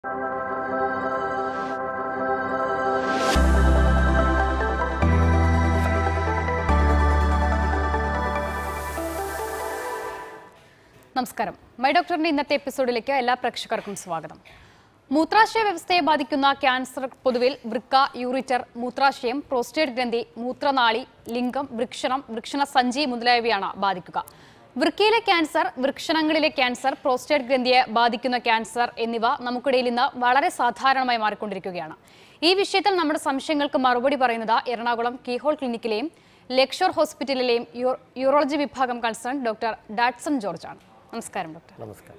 നമസ്കാരം മൈ ഡോക്ടറിന്റെ ഇന്നത്തെ എപ്പിസോഡിലേക്ക് എല്ലാ പ്രേക്ഷകർക്കും സ്വാഗതം മൂത്രാശയ വ്യവസ്ഥയെ ബാധിക്കുന്ന ക്യാൻസർ പൊതുവിൽ വൃക്ക യൂറിറ്റർ മൂത്രാശയം പ്രോസ്റ്റേറ്റ് ഗ്രന്ഥി മൂത്രനാളി ലിംഗം വൃക്ഷണം വൃക്ഷണ സഞ്ചി മുതലായവയാണ് ബാധിക്കുക വൃക്കയിലെ ക്യാൻസർ വൃക്ഷണങ്ങളിലെ ക്യാൻസർ പ്രോസ്റ്റേറ്റ് ഗ്രന്ഥിയെ ബാധിക്കുന്ന ക്യാൻസർ എന്നിവ നമുക്കിടയിൽ ഇന്ന് വളരെ സാധാരണമായി മാറിക്കൊണ്ടിരിക്കുകയാണ് ഈ വിഷയത്തിൽ നമ്മുടെ സംശയങ്ങൾക്ക് മറുപടി പറയുന്നത് എറണാകുളം കീഹോൾ ക്ലിനിക്കിലെയും ലെക്ഷോർ ഹോസ്പിറ്റലിലെയും യു- യൂറോളജി വിഭാഗം കൺസേൺ ഡോക്ടർ ഡാറ്റ്സൺ ജോർജ് ആണ് നമസ്കാരം ഡോക്ടർ നമസ്കാരം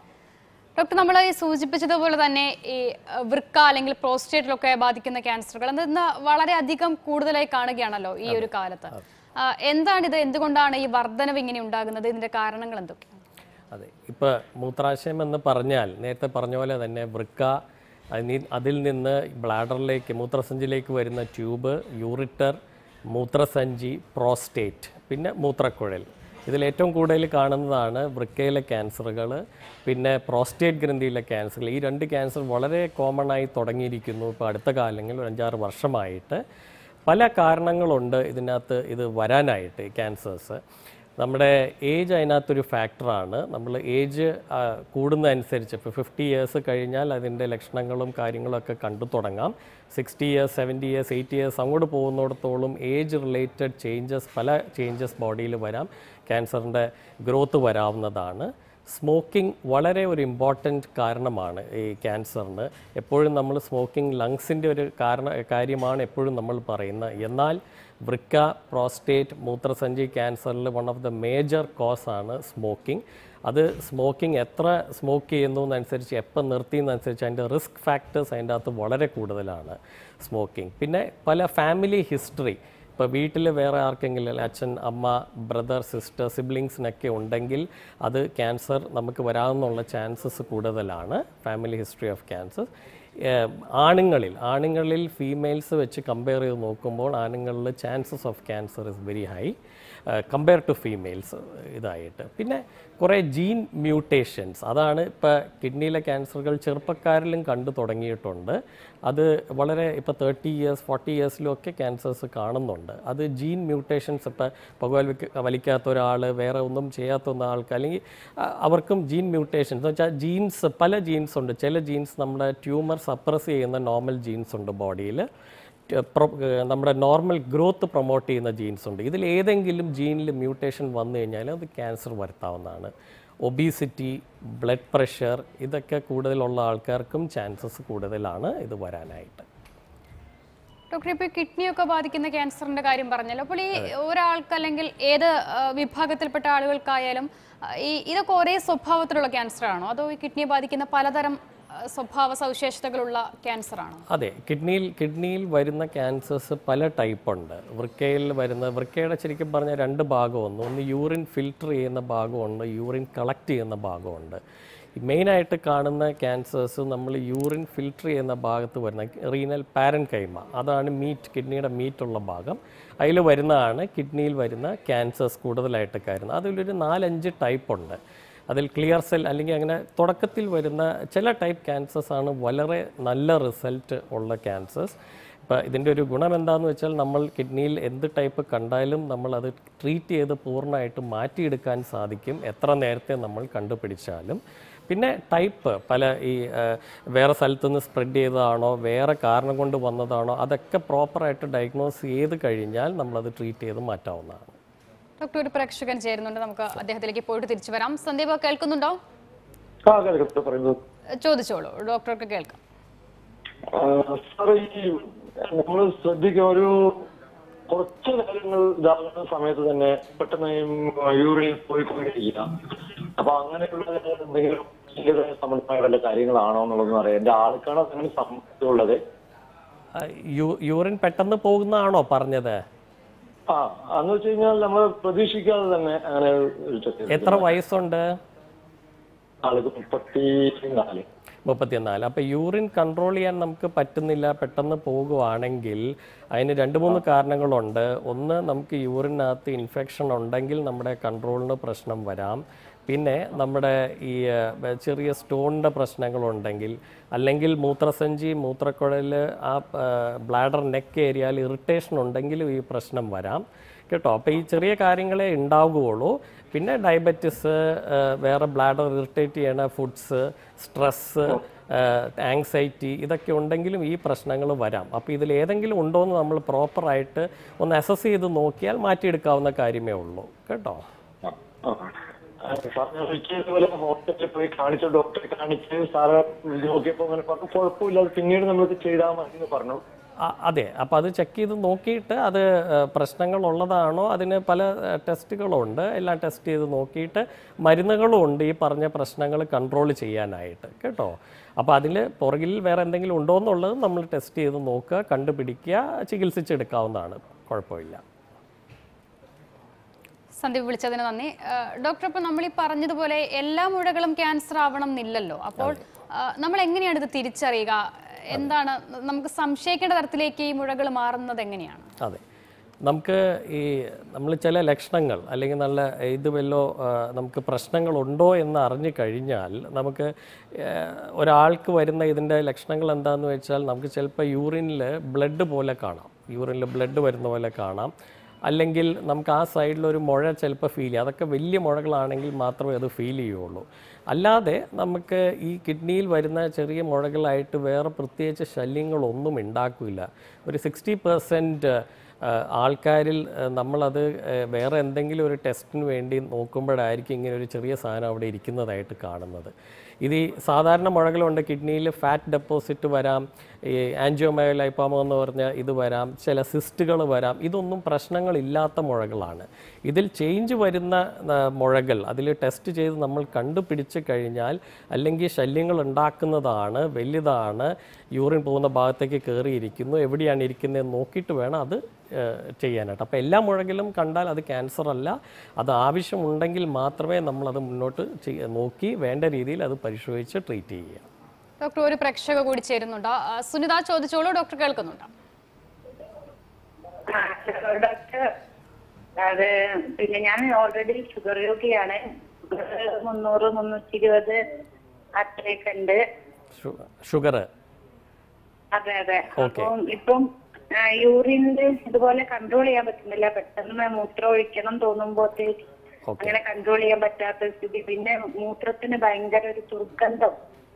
ഡോക്ടർ നമ്മൾ ഈ സൂചിപ്പിച്ചതുപോലെ തന്നെ ഈ അഹ്, വൃക്ക അല്ലെങ്കിൽ പ്രോസ്റ്റേറ്റിലൊക്കെ ബാധിക്കുന്ന ക്യാൻസറുകൾ അത് ഇന്ന് വളരെയധികം കൂടുതലായി കാണുകയാണല്ലോ ഈ ഒരു കാലത്ത് ആ, എന്താണിത് എന്തുകൊണ്ടാണ് ഈ വർധനവ് ഇങ്ങനെ ഉണ്ടാകുന്നത് ഇതിന്റെ കാരണങ്ങൾ എന്തൊക്കെയാണ് അതെ ഇപ്പോൾ മൂത്രാശയം എന്ന് പറഞ്ഞാൽ നേരത്തെ പറഞ്ഞ പോലെ തന്നെ വൃക്ക അതിനി- അതിൽ നിന്ന് ബ്ലാഡറിലേക്ക് മൂത്രസഞ്ചിയിലേക്ക് വരുന്ന ട്യൂബ് യൂറിറ്റർ മൂത്രസഞ്ചി പ്രോസ്റ്റേറ്റ് പിന്നെ മൂത്രക്കുഴൽ ഇതിൽ ഏറ്റവും കൂടുതൽ കാണുന്നതാണ് വൃക്കയിലെ ക്യാൻസറുകൾ പിന്നെ പ്രോസ്റ്റേറ്റ് ഗ്രന്ഥിയിലെ ക്യാൻസറുകൾ ഈ രണ്ട് ക്യാൻസർ വളരെ കോമൺ ആയി തുടങ്ങിയിരിക്കുന്നു ഇപ്പോൾ അടുത്ത കാലങ്ങളിൽ ഒരു അഞ്ചാറ് വർഷമായിട്ട് പല കാരണങ്ങളുണ്ട് ഇതിനകത്ത് ഇത് വരാനായിട്ട് ഈ ക്യാൻസേഴ്സ് നമ്മുടെ ഏജ് അതിനകത്തൊരു ഫാക്ടറാണ് നമ്മൾ ഏജ് കൂടുന്നതനുസരിച്ച് ഇപ്പോൾ ഫിഫ്റ്റി ഇയേഴ്സ് കഴിഞ്ഞാൽ അതിൻ്റെ ലക്ഷണങ്ങളും കാര്യങ്ങളൊക്കെ കണ്ടു തുടങ്ങാം sixty years seventy years eighty years അങ്ങോട്ട് പോകുന്നിടത്തോളം ഏജ് റിലേറ്റഡ് ചേഞ്ചസ് പല ചേഞ്ചസ് ബോഡിയിൽ വരാം ക്യാൻസറിൻ്റെ ഗ്രോത്ത് വരാവുന്നതാണ് സ്മോക്കിംഗ് വളരെ ഒരു ഇമ്പോർട്ടൻറ്റ് കാരണമാണ് ഈ ക്യാൻസറിന് എപ്പോഴും നമ്മൾ സ്മോക്കിംഗ് ലങ്സിൻ്റെ ഒരു കാരണ കാര്യമാണ് എപ്പോഴും നമ്മൾ പറയുന്നത് എന്നാൽ വൃക്ക പ്രോസ്റ്റേറ്റ് മൂത്രസഞ്ചി ക്യാൻസറിൽ one of the major cause ആണ് സ്മോക്കിംഗ് അത് സ്മോക്കിംഗ് എത്ര സ്മോക്ക് ചെയ്യുന്നു എന്നനുസരിച്ച് എപ്പം നിർത്തിയെന്നനുസരിച്ച് അതിൻ്റെ റിസ്ക് ഫാക്ടേഴ്സ് അതിൻ്റെ അകത്ത് വളരെ കൂടുതലാണ് സ്മോക്കിംഗ് പിന്നെ പല ഫാമിലി ഹിസ്റ്ററി ഇപ്പോൾ വീട്ടിൽ വേറെ ആർക്കെങ്കിലും അച്ഛൻ അമ്മ ബ്രദർ സിസ്റ്റർ സിബ്ലിങ്സിനൊക്കെ ഉണ്ടെങ്കിൽ അത് ക്യാൻസർ നമുക്ക് വരാമെന്നുള്ള ചാൻസസ് കൂടുതലാണ് ഫാമിലി ഹിസ്റ്ററി ഓഫ് ക്യാൻസർ ആണുങ്ങളിൽ ആണുങ്ങളിൽ ഫീമെയിൽസ് വെച്ച് കമ്പയർ ചെയ്ത് നോക്കുമ്പോൾ ആണുങ്ങളിൽ chances of cancer is very high compare to females ഇതായിട്ട് പിന്നെ കുറേ ജീൻ മ്യൂട്ടേഷൻസ് അതാണ് ഇപ്പോൾ കിഡ്നിയിലെ ക്യാൻസറുകൾ ചെറുപ്പക്കാരിലും കണ്ടു തുടങ്ങിയിട്ടുണ്ട് അത് വളരെ ഇപ്പോൾ തേർട്ടി ഇയേഴ്സ് ഫോർട്ടി ഇയേഴ്സിലും ഒക്കെ ക്യാൻസേഴ്സ് കാണുന്നുണ്ട് അത് ജീൻ മ്യൂട്ടേഷൻസ് ഇപ്പോൾ പുകവലി വലിക്കാത്ത ഒരാൾ വേറെ ഒന്നും ചെയ്യാത്ത ഒന്ന് ആൾക്ക് അല്ലെങ്കിൽ ആ, അവർക്കും ജീൻ മ്യൂട്ടേഷൻസ് എന്ന് വെച്ചാൽ ജീൻസ് പല ജീൻസ് ഉണ്ട് ചില ജീൻസ് നമ്മുടെ ട്യൂമർ സപ്രസ് ചെയ്യുന്ന നോർമൽ ജീൻസ് ഉണ്ട് ബോഡിയിൽ നമ്മുടെ നോർമൽ ഗ്രോത്ത് പ്രൊമോട്ട് ചെയ്യുന്ന ജീൻസ് ഉണ്ട് ഇതിൽ ഏതെങ്കിലും ജീനിൽ മ്യൂട്ടേഷൻ വന്നു കഴിഞ്ഞാൽ അത് ക്യാൻസർ വരുത്താവുന്നതാണ് ഒബീസിറ്റി ബ്ലഡ് പ്രഷർ ഇതൊക്കെ കൂടുതലുള്ള ആൾക്കാർക്കും ചാൻസസ് കൂടുതലാണ് ഇത് വരാനായിട്ട് ഡോക്ടർ ഇപ്പോൾ കിഡ്നി ഒക്കെ ബാധിക്കുന്ന ക്യാൻസറിന്റെ കാര്യം പറഞ്ഞല്ലോ അപ്പോൾ ഈ ഒരാൾക്ക് അല്ലെങ്കിൽ ഏത് ആ, വിഭാഗത്തിൽപ്പെട്ട ആളുകൾക്കായാലും ആ, ഈ ഇതൊക്കെ ഒരേ സ്വഭാവത്തിലുള്ള ക്യാൻസർ ആണോ അതോ ഈ കിഡ്നിയെ ബാധിക്കുന്ന പലതരം ആ, സ്വഭാവ സവിശേഷതകളുള്ള ക്യാൻസർ ആണോ അതെ കിഡ്നിയിൽ കിഡ്നിയിൽ വരുന്ന ക്യാൻസേഴ്സ് പല ടൈപ്പ് ഉണ്ട് വൃക്കയിൽ വരുന്ന വൃക്കയുടെ ശരിക്കും പറഞ്ഞാൽ രണ്ട് ഭാഗമുണ്ട് ഒന്ന് യൂറിൻ ഫിൽട്ടർ ചെയ്യുന്ന ഭാഗമുണ്ട് യൂറിൻ കളക്ട് ചെയ്യുന്ന ഭാഗമുണ്ട് മെയിനായിട്ട് കാണുന്ന ക്യാൻസേഴ്സ് നമ്മൾ യൂറിൻ ഫിൽട്ടർ ചെയ്യുന്ന ഭാഗത്ത് വരുന്ന റീനൽ പാരൻ കൈമ അതാണ് മീറ്റ് കിഡ്നിയുടെ മീറ്റുള്ള ഭാഗം അതിൽ വരുന്നതാണ് കിഡ്നിയിൽ വരുന്ന ക്യാൻസേഴ്സ് കൂടുതലായിട്ട് കയറുന്നത് അതിലൊരു നാലഞ്ച് ടൈപ്പ് ഉണ്ട് അതിൽ ക്ലിയർ സെൽ അല്ലെങ്കിൽ അങ്ങനെ തുടക്കത്തിൽ വരുന്ന ചില ടൈപ്പ് ക്യാൻസേഴ്സ് ആണ് വളരെ നല്ല റിസൾട്ട് ഉള്ള ക്യാൻസേഴ്സ് ഇപ്പോൾ ഇതിൻ്റെ ഒരു ഗുണം എന്താണെന്ന് വെച്ചാൽ നമ്മൾ കിഡ്നിയിൽ എന്ത് ടൈപ്പ് കണ്ടാലും നമ്മൾ അത് ട്രീറ്റ് ചെയ്ത് പൂർണ്ണമായിട്ട് മാറ്റിയെടുക്കാൻ സാധിക്കും എത്ര നേരത്തെ നമ്മൾ കണ്ടുപിടിച്ചാലും പിന്നെ ടൈപ്പ് പല ഈ ആ, വേറെ സ്ഥലത്തു നിന്ന് സ്പ്രെഡ് ചെയ്തതാണോ വേറെ കാരണം കൊണ്ട് വന്നതാണോ അതൊക്കെ പ്രോപ്പറായിട്ട് ഡയഗ്നോസ് ചെയ്ത് കഴിഞ്ഞാൽ നമ്മളത് ട്രീറ്റ് ചെയ്ത് മാറ്റാവുന്നതാണ് ഡോക്ടർ ഒരു പ്രേക്ഷകൻ ചേരുന്നുണ്ട് നമുക്ക് അദ്ദേഹത്തിലേക്ക് പോയിട്ട് തിരിച്ചു വരാം സന്ദീപ് കേൾക്കുന്നുണ്ടോ ആ കേൾക്കട്ടെ പറയുന്നത് ചോദിച്ചോളൂ ഡോക്ടർക്ക് കേൾക്കാം സാർ ഈ നമ്മൾ ശ്രദ്ധിക്കുക ഒരു കുറച്ച് കാര്യങ്ങൾ ഇതാകുന്ന സമയത്ത് തന്നെ പെട്ടെന്ന് യൂറിൻ പോയിക്കൊണ്ടിരിക്കുക അപ്പൊ അങ്ങനെയുള്ള എന്തെങ്കിലും ശരീര സംബന്ധമായ വല്ല കാര്യങ്ങളാണോ എന്നുള്ളതെന്ന് പറയാം എന്റെ ആൾക്കാണ് അങ്ങനെ സംബന്ധിച്ചുള്ളത് ആ, യു- യൂറിൻ പെട്ടെന്ന് പോകുന്നതാണോ പറഞ്ഞത് ആ എന്ന് വെച്ച് കഴിഞ്ഞാൽ നമ്മൾ പ്രതീക്ഷിക്കാതെ തന്നെ അങ്ങനെ ഒരു ചെക്ക് എത്ര വയസ്സുണ്ട് ആൾക്ക് മുപ്പത്തി നാല് മുപ്പത്തിനാല് അപ്പോൾ യൂറിൻ കൺട്രോൾ ചെയ്യാൻ നമുക്ക് പറ്റുന്നില്ല പെട്ടെന്ന് പോകുവാണെങ്കിൽ അതിന് രണ്ട് മൂന്ന് കാരണങ്ങളുണ്ട് ഒന്ന് നമുക്ക് യൂറിനകത്ത് ഇൻഫെക്ഷൻ ഉണ്ടെങ്കിൽ നമ്മുടെ കൺട്രോളിന് പ്രശ്നം വരാം പിന്നെ നമ്മുടെ ഈ ആ, ചെറിയ സ്റ്റോണിൻ്റെ പ്രശ്നങ്ങളുണ്ടെങ്കിൽ അല്ലെങ്കിൽ മൂത്രസഞ്ചി മൂത്രക്കുഴൽ ആ ബ്ലാഡർ നെക്ക് ഏരിയയിൽ ഇറിറ്റേഷൻ ഉണ്ടെങ്കിലും ഈ പ്രശ്നം വരാം കേട്ടോ അപ്പോൾ ഈ ചെറിയ കാര്യങ്ങളെ ഉണ്ടാവുകയുള്ളൂ പിന്നെ ഡയബറ്റിസ് വേറെ ബ്ലാഡർ ഇറിറ്റേറ്റ് ചെയ്യണ ഫുഡ്സ് സ്ട്രെസ്സ് ആങ്സൈറ്റി ഇതൊക്കെ ഉണ്ടെങ്കിലും ഈ പ്രശ്നങ്ങൾ വരാം അപ്പോൾ ഇതിൽ ഏതെങ്കിലും ഉണ്ടോ എന്ന് നമ്മൾ പ്രോപ്പറായിട്ട് ഒന്ന് അസസ് ചെയ്ത് നോക്കിയാൽ മാറ്റിയെടുക്കാവുന്ന കാര്യമേ ഉള്ളൂ കേട്ടോ സാർ ഞാൻ ഒരിക്കൽ ഇതുപോലെ ഹോസ്പിറ്റലിൽ പോയി കാണിച്ച ഡോക്ടറെ കാണിച്ച് സാറ് നോക്കിയപ്പോൾ അങ്ങനെ പറഞ്ഞു കുഴപ്പമില്ല അത് പിന്നീട് നമ്മൾക്ക് ചെയ്താൽ മതി എന്ന് പറഞ്ഞു അ- അതെ അപ്പോൾ അത് ചെക്ക് ചെയ്ത് നോക്കിയിട്ട് അത് ഏഹ്, പ്രശ്നങ്ങളുള്ളതാണോ അതിന് പല ഏഹ്, ടെസ്റ്റുകളുണ്ട് എല്ലാം ടെസ്റ്റ് ചെയ്ത് നോക്കിയിട്ട് മരുന്നുകളും ഉണ്ട് ഈ പറഞ്ഞ പ്രശ്നങ്ങൾ കൺട്രോൾ ചെയ്യാനായിട്ട് കേട്ടോ അപ്പോൾ അതിൽ പുറകിൽ വേറെ എന്തെങ്കിലും ഉണ്ടോ എന്നുള്ളത് നമ്മൾ ടെസ്റ്റ് ചെയ്ത് നോക്കുക കണ്ടുപിടിക്കുക ചികിത്സിച്ചെടുക്കാവുന്നതാണ് കുഴപ്പമില്ല സന്ദീപ് വിളിച്ചതിന് നന്ദി ഏഹ് ഡോക്ടർ ഇപ്പോൾ നമ്മൾ ഈ പറഞ്ഞതുപോലെ എല്ലാ മുഴകളും ക്യാൻസർ ആവണം എന്നില്ലല്ലോ അപ്പോൾ ഏഹ് നമ്മൾ എങ്ങനെയാണ് ഇത് തിരിച്ചറിയുക എന്താണ് നമുക്ക് സംശയിക്കേണ്ട തരത്തിലേക്ക് ഈ മുഴകൾ മാറുന്നത് എങ്ങനെയാണ് അതെ നമുക്ക് ഈ നമ്മൾ ചില ലക്ഷണങ്ങൾ അല്ലെങ്കിൽ നല്ല ഇത് വല്ലോ ആ, നമുക്ക് പ്രശ്നങ്ങളുണ്ടോ എന്ന് അറിഞ്ഞു കഴിഞ്ഞാൽ നമുക്ക് ആ, ഒരാൾക്ക് വരുന്ന ഇതിൻ്റെ ലക്ഷണങ്ങൾ എന്താണെന്ന് വെച്ചാൽ നമുക്ക് ചിലപ്പോൾ യൂറിനിൽ ബ്ലഡ് പോലെ കാണാം യൂറിനിൽ ബ്ലഡ് വരുന്ന പോലെ കാണാം അല്ലെങ്കിൽ നമുക്ക് ആ സൈഡിൽ ഒരു മുഴ ചിലപ്പോൾ ഫീൽ ചെയ്യും അതൊക്കെ വലിയ മുഴകളാണെങ്കിൽ മാത്രമേ അത് ഫീൽ ചെയ്യുള്ളൂ അല്ലാതെ നമുക്ക് ഈ കിഡ്നിയിൽ വരുന്ന ചെറിയ മുഴകളായിട്ട് വേറെ പ്രത്യേകിച്ച് ശല്യങ്ങളൊന്നും ഉണ്ടാക്കില്ല ഒരു സിക്സ്റ്റി പെർസെൻറ്റ് ആൾക്കാരിൽ ആ, നമ്മളത് ആ, വേറെ എന്തെങ്കിലും ഒരു ടെസ്റ്റിന് വേണ്ടി നോക്കുമ്പോഴായിരിക്കും ഇങ്ങനെ ഒരു ചെറിയ സാധനം അവിടെ ഇരിക്കുന്നതായിട്ട് കാണുന്നത് ഇത് ഈ സാധാരണ മുഴകളുണ്ട് കിഡ്നിയിൽ ഫാറ്റ് ഡെപ്പോസിറ്റ് വരാം ഈ ആൻജിയോമയോലൈപ്പാമോ എന്ന് പറഞ്ഞ ഇത് വരാം ചില സിസ്റ്റുകൾ വരാം ഇതൊന്നും പ്രശ്നങ്ങളില്ലാത്ത മുഴകളാണ് ഇതിൽ ചേഞ്ച് വരുന്ന ആ, മുഴകൾ അതിൽ ടെസ്റ്റ് ചെയ്ത് നമ്മൾ കണ്ടുപിടിച്ച് കഴിഞ്ഞാൽ അല്ലെങ്കിൽ ശല്യങ്ങൾ ഉണ്ടാക്കുന്നതാണ് വലുതാണ് യൂറിൻ പോകുന്ന ഭാഗത്തേക്ക് കയറിയിരിക്കുന്നു എവിടെയാണ് ഇരിക്കുന്നത് നോക്കിയിട്ട് വേണം അത് ഏഹ്, ചെയ്യാനായിട്ട് അപ്പോൾ എല്ലാ മുഴകിലും കണ്ടാൽ അത് ക്യാൻസർ അല്ല അത് ആവശ്യമുണ്ടെങ്കിൽ മാത്രമേ നമ്മളത് മുന്നോട്ട് ചെയ്യ- നോക്കി വേണ്ട രീതിയിൽ അത് പരിശോധിച്ച് ട്രീറ്റ് ചെയ്യുക ഡോക്ടർ ഒരു പ്രേക്ഷക കൂടി ചേരുന്നുണ്ട് ആ, സുനിത ചോദിച്ചോളൂ ഡോക്ടർ കേൾക്കുന്നുണ്ട് ആ, ഡോക്ടർ അത് പിന്നെ ഞാൻ ഓൾറെഡി ഷുഗർ രോഗിയാണ് ഷുഗർ മുന്നൂറ് മുന്നൂറ്റി ഇരുപത് അത്രയൊക്കെ ഉണ്ട് ഷുഗർ അതെ അതെ അപ്പം ഇപ്പം യൂറിനില് ഇതുപോലെ കൺട്രോൾ ചെയ്യാൻ പറ്റുന്നില്ല പെട്ടെന്ന് മൂത്രം ഒഴിക്കണം തോന്നുമ്പോഴത്തേക്ക് ഓക്കെ അങ്ങനെ കൺട്രോൾ ചെയ്യാൻ പറ്റാത്ത സ്ഥിതി പിന്നെ മൂത്രത്തിന് ഭയങ്കര ഒരു ദുർഗന്ധം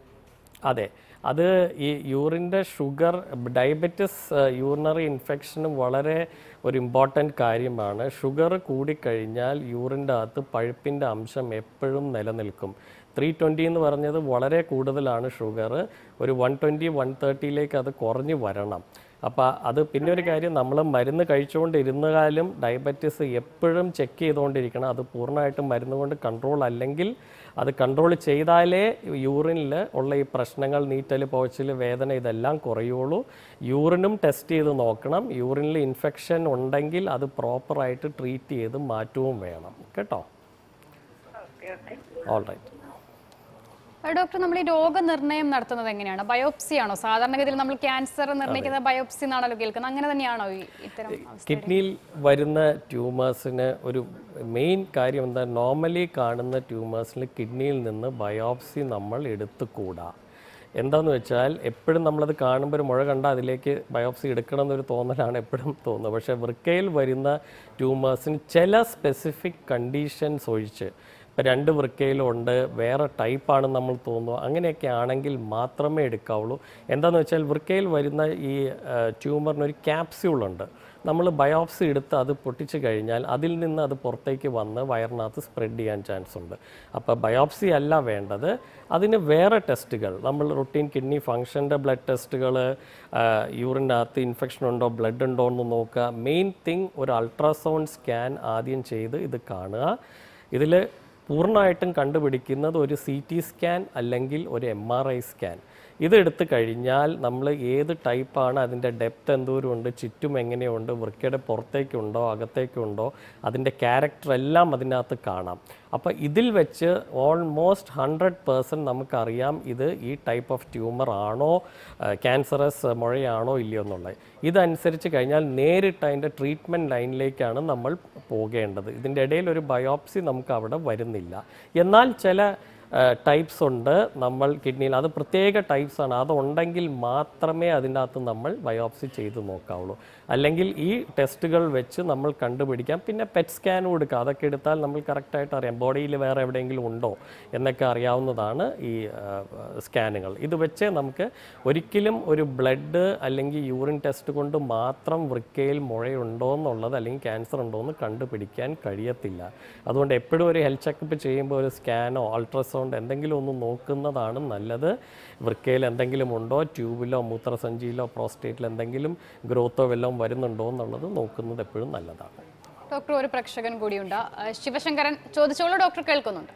അതെ അത് ഈ യൂറിൻ്റെ ഷുഗർ ഡയബറ്റിസ് യൂറിനറി ഇൻഫെക്ഷനും വളരെ ഒരു ഇമ്പോർട്ടൻറ്റ് കാര്യമാണ് ഷുഗർ കൂടിക്കഴിഞ്ഞാൽ യൂറിൻ്റെ അകത്ത് പഴുപ്പിൻ്റെ അംശം എപ്പോഴും നിലനിൽക്കും ത്രീ ട്വൻറ്റി എന്ന് പറഞ്ഞത് വളരെ കൂടുതലാണ് ഷുഗർ ഒരു വൺ ട്വൻറ്റി വൺ തേർട്ടിയിലേക്ക് അത് കുറഞ്ഞു വരണം അപ്പോൾ അത് പിന്നെ ഒരു കാര്യം നമ്മൾ മരുന്ന് കഴിച്ചുകൊണ്ടിരുന്നാലും ഡയബറ്റിസ് എപ്പോഴും ചെക്ക് ചെയ്തുകൊണ്ടിരിക്കണം അത് പൂർണ്ണമായിട്ടും മരുന്ന് കൊണ്ട് കൺട്രോൾ അല്ലെങ്കിൽ അത് കൺട്രോൾ ചെയ്താലേ യൂറിനിൽ ഉള്ള ഈ പ്രശ്നങ്ങൾ നീറ്റൽ പോച്ചിൽ വേദന ഇതെല്ലാം കുറയുള്ളൂ യൂറിനും ടെസ്റ്റ് ചെയ്ത് നോക്കണം യൂറിനിൽ ഇൻഫെക്ഷൻ ഉണ്ടെങ്കിൽ അത് പ്രോപ്പറായിട്ട് ട്രീറ്റ് ചെയ്ത് മാറ്റവും വേണം കേട്ടോ ഓക്കെ ഓക്കെ ഓൾ റൈറ്റ് ആ, ഡോക്ടർ നമ്മൾ ഈ രോഗനിർണയം നടത്തുന്നത് എങ്ങനെയാണ് ബയോപ്സി ആണോ സാധാരണഗതിയിൽ നമ്മൾ ക്യാൻസർ നിർണ്ണയിക്കുന്ന ബയോപ്സി എന്നാണല്ലോ കേൾക്കുന്നത് അങ്ങനെ തന്നെയാണോ ഈ ഇത്തരം അവസ്ഥ? കിഡ്നിയിൽ വരുന്ന ട്യൂമേഴ്സിന് ഒരു മെയിൻ കാര്യം എന്താ നോർമലി കാണുന്ന ട്യൂമേഴ്സിൽ കിഡ്നിയിൽ നിന്ന് ബയോപ്സി നമ്മൾ എടുത്തുകൂടാ എന്താന്ന് വെച്ചാൽ എപ്പോഴും നമ്മളത് കാണുമ്പോൾ ഒരു മുഴ കണ്ടാൽ അതിലേക്ക് ബയോപ്സി എടുക്കണം എന്നൊരു തോന്നലാണ് എപ്പോഴും തോന്നുന്നത് പക്ഷേ വൃക്കയിൽ വരുന്ന ട്യൂമേഴ്സിന് ചില സ്പെസിഫിക് കണ്ടീഷൻസ് ഒഴിച്ച് ഇപ്പം രണ്ട് വൃക്കയിലും ഉണ്ട് വേറെ ടൈപ്പാണെന്ന് നമ്മൾ തോന്നുന്നു അങ്ങനെയൊക്കെ ആണെങ്കിൽ മാത്രമേ എടുക്കാവുള്ളൂ എന്താണെന്ന് വെച്ചാൽ വൃക്കയിൽ വരുന്ന ഈ ട്യൂമറിനൊരു ക്യാപ്സ്യൂളുണ്ട് നമ്മൾ ബയോപ്സി എടുത്ത് അത് പൊട്ടിച്ച് കഴിഞ്ഞാൽ അതിൽ നിന്ന് അത് പുറത്തേക്ക് വന്ന് വയറിനകത്ത് സ്പ്രെഡ് ചെയ്യാൻ ചാൻസ് ഉണ്ട് അപ്പോൾ ബയോപ്സി അല്ല വേണ്ടത് അതിന് വേറെ ടെസ്റ്റുകൾ നമ്മൾ റുട്ടീൻ കിഡ്നി ഫങ്ഷൻ്റെ ബ്ലഡ് ടെസ്റ്റുകൾ യൂറിനകത്ത് ഇൻഫെക്ഷൻ ഉണ്ടോ ബ്ലഡ് ഉണ്ടോ എന്ന് നോക്കുക മെയിൻ തിങ് ഒരു അൾട്രാസൗണ്ട് സ്കാൻ ആദ്യം ചെയ്ത് ഇത് കാണുക ഇതിൽ പൂർണ്ണമായിട്ടും കണ്ടുപിടിക്കുന്നത് ഒരു സി ടി സ്കാൻ അല്ലെങ്കിൽ ഒരു എം ആർ ഐ സ്കാൻ ഇത് എടുത്തു കഴിഞ്ഞാൽ നമ്മൾ ഏത് ടൈപ്പാണ് അതിൻ്റെ ഡെപ്ത് എന്തോരമുണ്ട് ചുറ്റും എങ്ങനെയുണ്ട് വൃക്കയുടെ പുറത്തേക്കുണ്ടോ അകത്തേക്കുണ്ടോ അതിൻ്റെ ക്യാരക്ടർ എല്ലാം അതിനകത്ത് കാണാം അപ്പോൾ ഇതിൽ വെച്ച് ഓൾമോസ്റ്റ് ഹൺഡ്രഡ് പേഴ്സൻറ്റ് നമുക്കറിയാം ഇത് ഈ ടൈപ്പ് ഓഫ് ട്യൂമർ ആണോ ക്യാൻസറസ് മുഴയാണോ ഇല്ലയോ എന്നുള്ളത് ഇതനുസരിച്ച് കഴിഞ്ഞാൽ നേരിട്ട് അതിൻ്റെ ട്രീറ്റ്മെൻറ്റ് ലൈനിലേക്കാണ് നമ്മൾ പോകേണ്ടത് ഇതിൻ്റെ ഇടയിൽ ഒരു ബയോപ്സി നമുക്ക് അവിടെ വരുന്നില്ല എന്നാൽ ചില ടൈപ്സ് ഉണ്ട് നമ്മൾ കിഡ്നിയിൽ അത് പ്രത്യേക ടൈപ്സ് ആണ് അതുണ്ടെങ്കിൽ മാത്രമേ അതിൻ്റെ അകത്ത് നമ്മൾ ബയോപ്സി ചെയ്ത് നോക്കാവുള്ളൂ അല്ലെങ്കിൽ ഈ ടെസ്റ്റുകൾ വെച്ച് നമ്മൾ കണ്ടുപിടിക്കാം പിന്നെ പെറ്റ് സ്കാനും എടുക്കുക അതൊക്കെ എടുത്താൽ നമ്മൾ കറക്റ്റായിട്ട് അറിയാം ബോഡിയിൽ വേറെ എവിടെയെങ്കിലും ഉണ്ടോ എന്നൊക്കെ അറിയാവുന്നതാണ് ഈ സ്കാനുകൾ ഇത് വെച്ച് നമുക്ക് ഒരിക്കലും ഒരു ബ്ലഡ് അല്ലെങ്കിൽ യൂറിൻ ടെസ്റ്റ് കൊണ്ട് മാത്രം വൃക്കയിൽ മുഴയുണ്ടോ എന്നുള്ളത് അല്ലെങ്കിൽ ക്യാൻസർ ഉണ്ടോ എന്ന് കണ്ടുപിടിക്കാൻ കഴിയത്തില്ല അതുകൊണ്ട് എപ്പോഴും ഒരു ഹെൽത്ത് ചെക്കപ്പ് ചെയ്യുമ്പോൾ ഒരു സ്കാനോ അൾട്രാസൗണ്ട് എന്തെങ്കിലും ഒന്ന് നോക്കുന്നതാണ് നല്ലത് വൃക്കയിൽ എന്തെങ്കിലും ഉണ്ടോ ട്യൂബിലോ മൂത്രസഞ്ചിയിലോ പ്രോസ്റ്റേറ്റിൽ എന്തെങ്കിലും ഗ്രോത്തോ വല്ലതും വരുന്നുണ്ടോ എന്നുള്ളത് നോക്കുന്നത് എപ്പോഴും നല്ലതാണ് ഡോക്ടർ ഒരു പ്രേക്ഷകൻ കൂടിയുണ്ട് ആ, ശിവശങ്കരൻ ചോദിച്ചോളൂ ഡോക്ടർ കേൾക്കുന്നുണ്ട്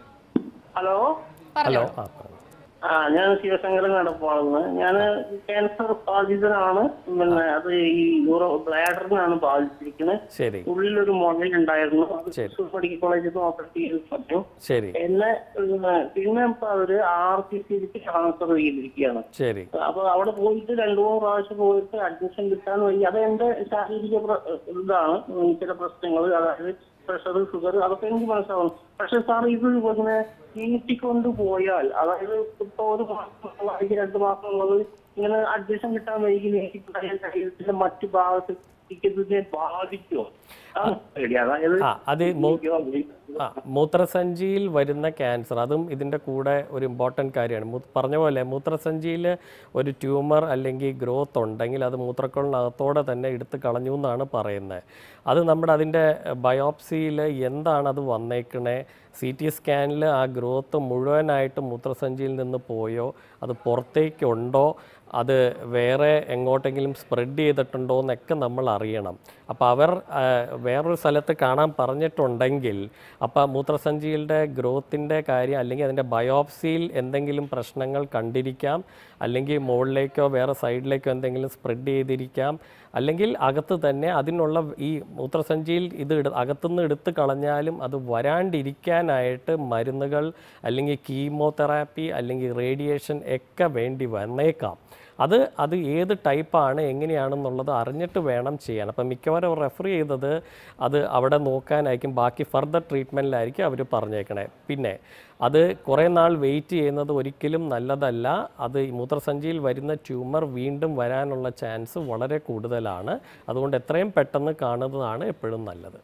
ഹലോ പറഞ്ഞോ ഹലോ ആ പറഞ്ഞു ആ ഞാൻ ശിവശങ്കരൻ നടപ്പാണെന്ന് ഞാൻ ക്യാൻസർ ബാധിതനാണ് പിന്നെ അത് ഈ യൂറോ ബ്ലാഡറിനാണ് ബാധിച്ചിരിക്കുന്നത് ശരി ഉള്ളിലൊരു മുഴയുണ്ടായിരുന്നു അത് ശരി. മെഡിക്കൽ കോളേജിൽ നിന്ന് ഓപ്പറേറ്റ് ചെയ്ത് പറഞ്ഞു ശരി എന്നെ പിന്നെ പിന്നെ ഇപ്പൊ അവര് ആർ സി സിക്ക് ട്രാൻസ്ഫർ ചെയ്തിരിക്കുകയാണ് ശരി അപ്പൊ അവിടെ പോയിട്ട് രണ്ടു മൂന്ന് പ്രാവശ്യം പോയിട്ട് അഡ്മിഷൻ കിട്ടാൻ വഴി അത് എന്റെ ശാരീരിക പ്ര- ഇതാണ് ഉം ചില പ്രശ്നങ്ങൾ അതായത് പ്രഷർ ഷുഗർ അതൊക്കെ എനിക്ക് മനസ്സിലാവും പക്ഷെ സാർ ഇത് ഇങ്ങനെ നീട്ടിക്കൊണ്ട് പോയാൽ അതായത് ഇപ്പൊ ഒരു മാസം അല്ലെങ്കിൽ രണ്ടു മാസം ഉള്ളത് ഇങ്ങനെ അഡ്മിഷൻ കിട്ടാൻ വൈകി നീട്ടിക്കൊണ്ടാൽ ശരീരത്തിന്റെ മറ്റു ഭാഗത്ത് ഇതിനെ ബാധിക്കുമോ അതാണ് പേടി. അതായത് ആ അത് മൂ- ആ മൂത്രസഞ്ചിയിൽ വരുന്ന ക്യാൻസർ അതും ഇതിൻ്റെ കൂടെ ഒരു ഇമ്പോർട്ടൻറ്റ് കാര്യമാണ് മൂ- പറഞ്ഞ പോലെ മൂത്രസഞ്ചിയിൽ ഒരു ട്യൂമർ അല്ലെങ്കിൽ ഗ്രോത്ത് ഉണ്ടെങ്കിൽ അത് മൂത്രക്കുഴലിനകത്തോടെ തന്നെ എടുത്ത് കളഞ്ഞു എന്നാണ് പറയുന്നത് അത് നമ്മുടെ അതിൻ്റെ ബയോപ്സിയിൽ എന്താണ് അത് വന്നേക്കണേ സി ടി സ്കാനിൽ ആ ഗ്രോത്ത് മുഴുവനായിട്ട് മൂത്രസഞ്ചിയിൽ നിന്ന് പോയോ അത് പുറത്തേക്കുണ്ടോ അത് വേറെ എങ്ങോട്ടെങ്കിലും സ്പ്രെഡ് ചെയ്തിട്ടുണ്ടോ എന്നൊക്കെ നമ്മൾ അറിയണം അപ്പോൾ അവർ ആ, വേറൊരു സ്ഥലത്ത് കാണാൻ പറഞ്ഞിട്ടുണ്ടെങ്കിൽ അപ്പോൾ മൂത്രസഞ്ചിയുടെ ഗ്രോത്തിൻ്റെ കാര്യം അല്ലെങ്കിൽ അതിൻ്റെ ബയോപ്സിയിൽ എന്തെങ്കിലും പ്രശ്നങ്ങൾ കണ്ടിരിക്കാം അല്ലെങ്കിൽ മുകളിലേക്കോ വേറെ സൈഡിലേക്കോ എന്തെങ്കിലും സ്പ്രെഡ് ചെയ്തിരിക്കാം അല്ലെങ്കിൽ അകത്ത് തന്നെ അതിനുള്ള ഈ മൂത്രസഞ്ചിയിൽ ഇത് എടു അകത്തുനിന്ന് എടുത്ത് കളഞ്ഞാലും അത് വരാണ്ടിരിക്കാനായിട്ട് മരുന്നുകൾ അല്ലെങ്കിൽ കീമോതെറാപ്പി അല്ലെങ്കിൽ റേഡിയേഷൻ ഒക്കെ വേണ്ടി വന്നേക്കാം അത് അത് ഏത് ടൈപ്പാണ് എങ്ങനെയാണെന്നുള്ളത് അറിഞ്ഞിട്ട് വേണം ചെയ്യാൻ അപ്പം മിക്കവാറും റെഫർ ചെയ്തത് അത് അവിടെ നോക്കാനായിരിക്കും ബാക്കി ഫർദർ ട്രീറ്റ്മെൻറ്റിലായിരിക്കും അവർ പറഞ്ഞേക്കണേ പിന്നെ അത് കുറേ നാൾ വെയിറ്റ് ചെയ്യുന്നത് ഒരിക്കലും നല്ലതല്ല അത് ഈ മൂത്രസഞ്ചിയിൽ വരുന്ന ട്യൂമർ വീണ്ടും വരാനുള്ള ചാൻസ് വളരെ കൂടുതലാണ് അതുകൊണ്ട് എത്രയും പെട്ടെന്ന് കാണുന്നതാണ് എപ്പോഴും നല്ലത്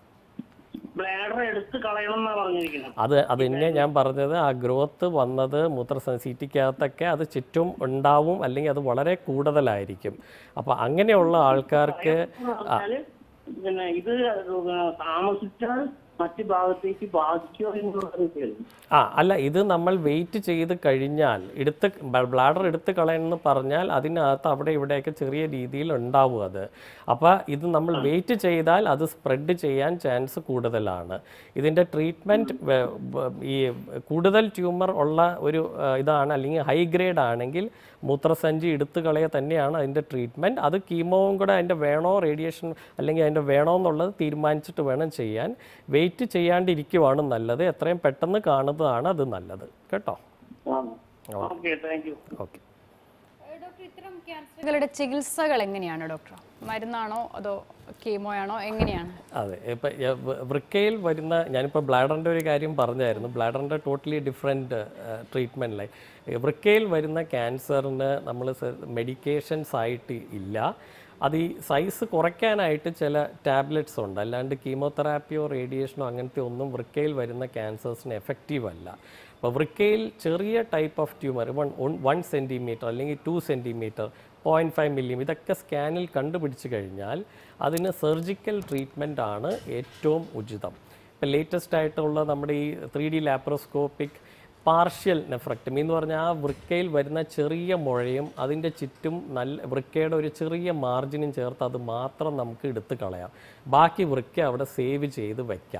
ബ്ലാഡർ എടുത്ത് കളയണം എന്നാണ് പറഞ്ഞിരിക്കുന്നത് അത് അത് തന്നെ ഞാൻ പറഞ്ഞത് ആ ഗ്രോത്ത് വന്നത് മൂത്രസഞ്ചിറ്റിക്കകത്തൊക്കെ അത് ചുറ്റും ഉണ്ടാവും അല്ലെങ്കിൽ അത് വളരെ കൂടുതലായിരിക്കും അപ്പോൾ അങ്ങനെയുള്ള ആൾക്കാർക്ക് പറഞ്ഞാല് പിന്നെ ഇത് താമസിച്ചാൽ മറ്റു ഭാഗത്തേക്ക് ബാധിക്കുമോ എന്നുള്ളത് കേൾക്കും ആ അല്ല ഇത് നമ്മൾ വെയിറ്റ് ചെയ്ത് കഴിഞ്ഞാൽ എടുത്ത് ബ്ലാഡർ എടുത്ത് കളയണമെന്ന് പറഞ്ഞാൽ അതിനകത്ത് അവിടെ ഇവിടെയൊക്കെ ചെറിയ രീതിയിൽ ഉണ്ടാവും അത് അപ്പോൾ ഇത് നമ്മൾ വെയിറ്റ് ചെയ്താൽ അത് സ്പ്രെഡ് ചെയ്യാൻ ചാൻസ് കൂടുതലാണ് ഇതിൻ്റെ ട്രീറ്റ്മെൻറ്റ് ഈ കൂടുതൽ ട്യൂമർ ഉള്ള ഒരു ആ, ഇതാണ് അല്ലെങ്കിൽ ഹൈ ഗ്രേഡ് ആണെങ്കിൽ മൂത്രസഞ്ചി എടുത്തു കളയുക തന്നെയാണ് അതിൻ്റെ ട്രീറ്റ്മെൻറ്റ് അത് കീമോവും കൂടെ അതിൻ്റെ വേണോ റേഡിയേഷൻ അല്ലെങ്കിൽ അതിൻ്റെ വേണോ എന്നുള്ളത് തീരുമാനിച്ചിട്ട് വേണം ചെയ്യാൻ വെയിറ്റ് ചെയ്യാണ്ടിരിക്കുവാണ് നല്ലത് എത്രയും പെട്ടെന്ന് കാണുന്നതാണ് അത് നല്ലത് കേട്ടോ okay thank you okay doctor ഇത്തരം ക്യാൻസറുകളുടെ ചികിത്സകൾ എങ്ങനെയാണ് ഡോക്ടർ മരുന്നാണോ അതോ കീമോയാണോ എങ്ങനെയാണ് അതെ ഇപ്പം വൃക്കയിൽ വരുന്ന ഞാനിപ്പോൾ ബ്ലാഡറിൻ്റെ ഒരു കാര്യം പറഞ്ഞായിരുന്നു ബ്ലാഡറിൻ്റെ ടോട്ടലി ഡിഫറെൻറ്റ് ട്രീറ്റ്മെൻറ്റിലായി വൃക്കയിൽ വരുന്ന ക്യാൻസറിന് നമ്മൾ മെഡിക്കേഷൻസ് ആയിട്ട് ഇല്ല അത് ഈ സൈസ് കുറയ്ക്കാനായിട്ട് ചില ടാബ്ലറ്റ്സ് ഉണ്ട് അല്ലാണ്ട് കീമോതെറാപ്പിയോ റേഡിയേഷനോ അങ്ങനത്തെ ഒന്നും വൃക്കയിൽ വരുന്ന ക്യാൻസേഴ്സിന് എഫക്റ്റീവ് അല്ല അപ്പോൾ വൃക്കയിൽ ചെറിയ type of tumour one one centimetre അല്ലെങ്കിൽ ടു സെൻറ്റിമീറ്റർ പോയിൻറ്റ് ഫൈവ് മില്ലിയും ഇതൊക്കെ സ്കാനിൽ കണ്ടുപിടിച്ച് കഴിഞ്ഞാൽ അതിന് സർജിക്കൽ ട്രീറ്റ്മെൻ്റ് ആണ് ഏറ്റവും ഉചിതം ഇപ്പം ലേറ്റസ്റ്റ് ആയിട്ടുള്ള നമ്മുടെ ഈ three D laparoscopic partial nephrectomy എന്ന് പറഞ്ഞാൽ ആ വൃക്കയിൽ വരുന്ന ചെറിയ മുഴയും അതിൻ്റെ ചുറ്റും നല്ല വൃക്കയുടെ ഒരു ചെറിയ മാർജിനും ചേർത്ത് അത് മാത്രം നമുക്ക് എടുത്ത് കളയാം ബാക്കി വൃക്ക അവിടെ സേവ് ചെയ്ത് വെക്കാം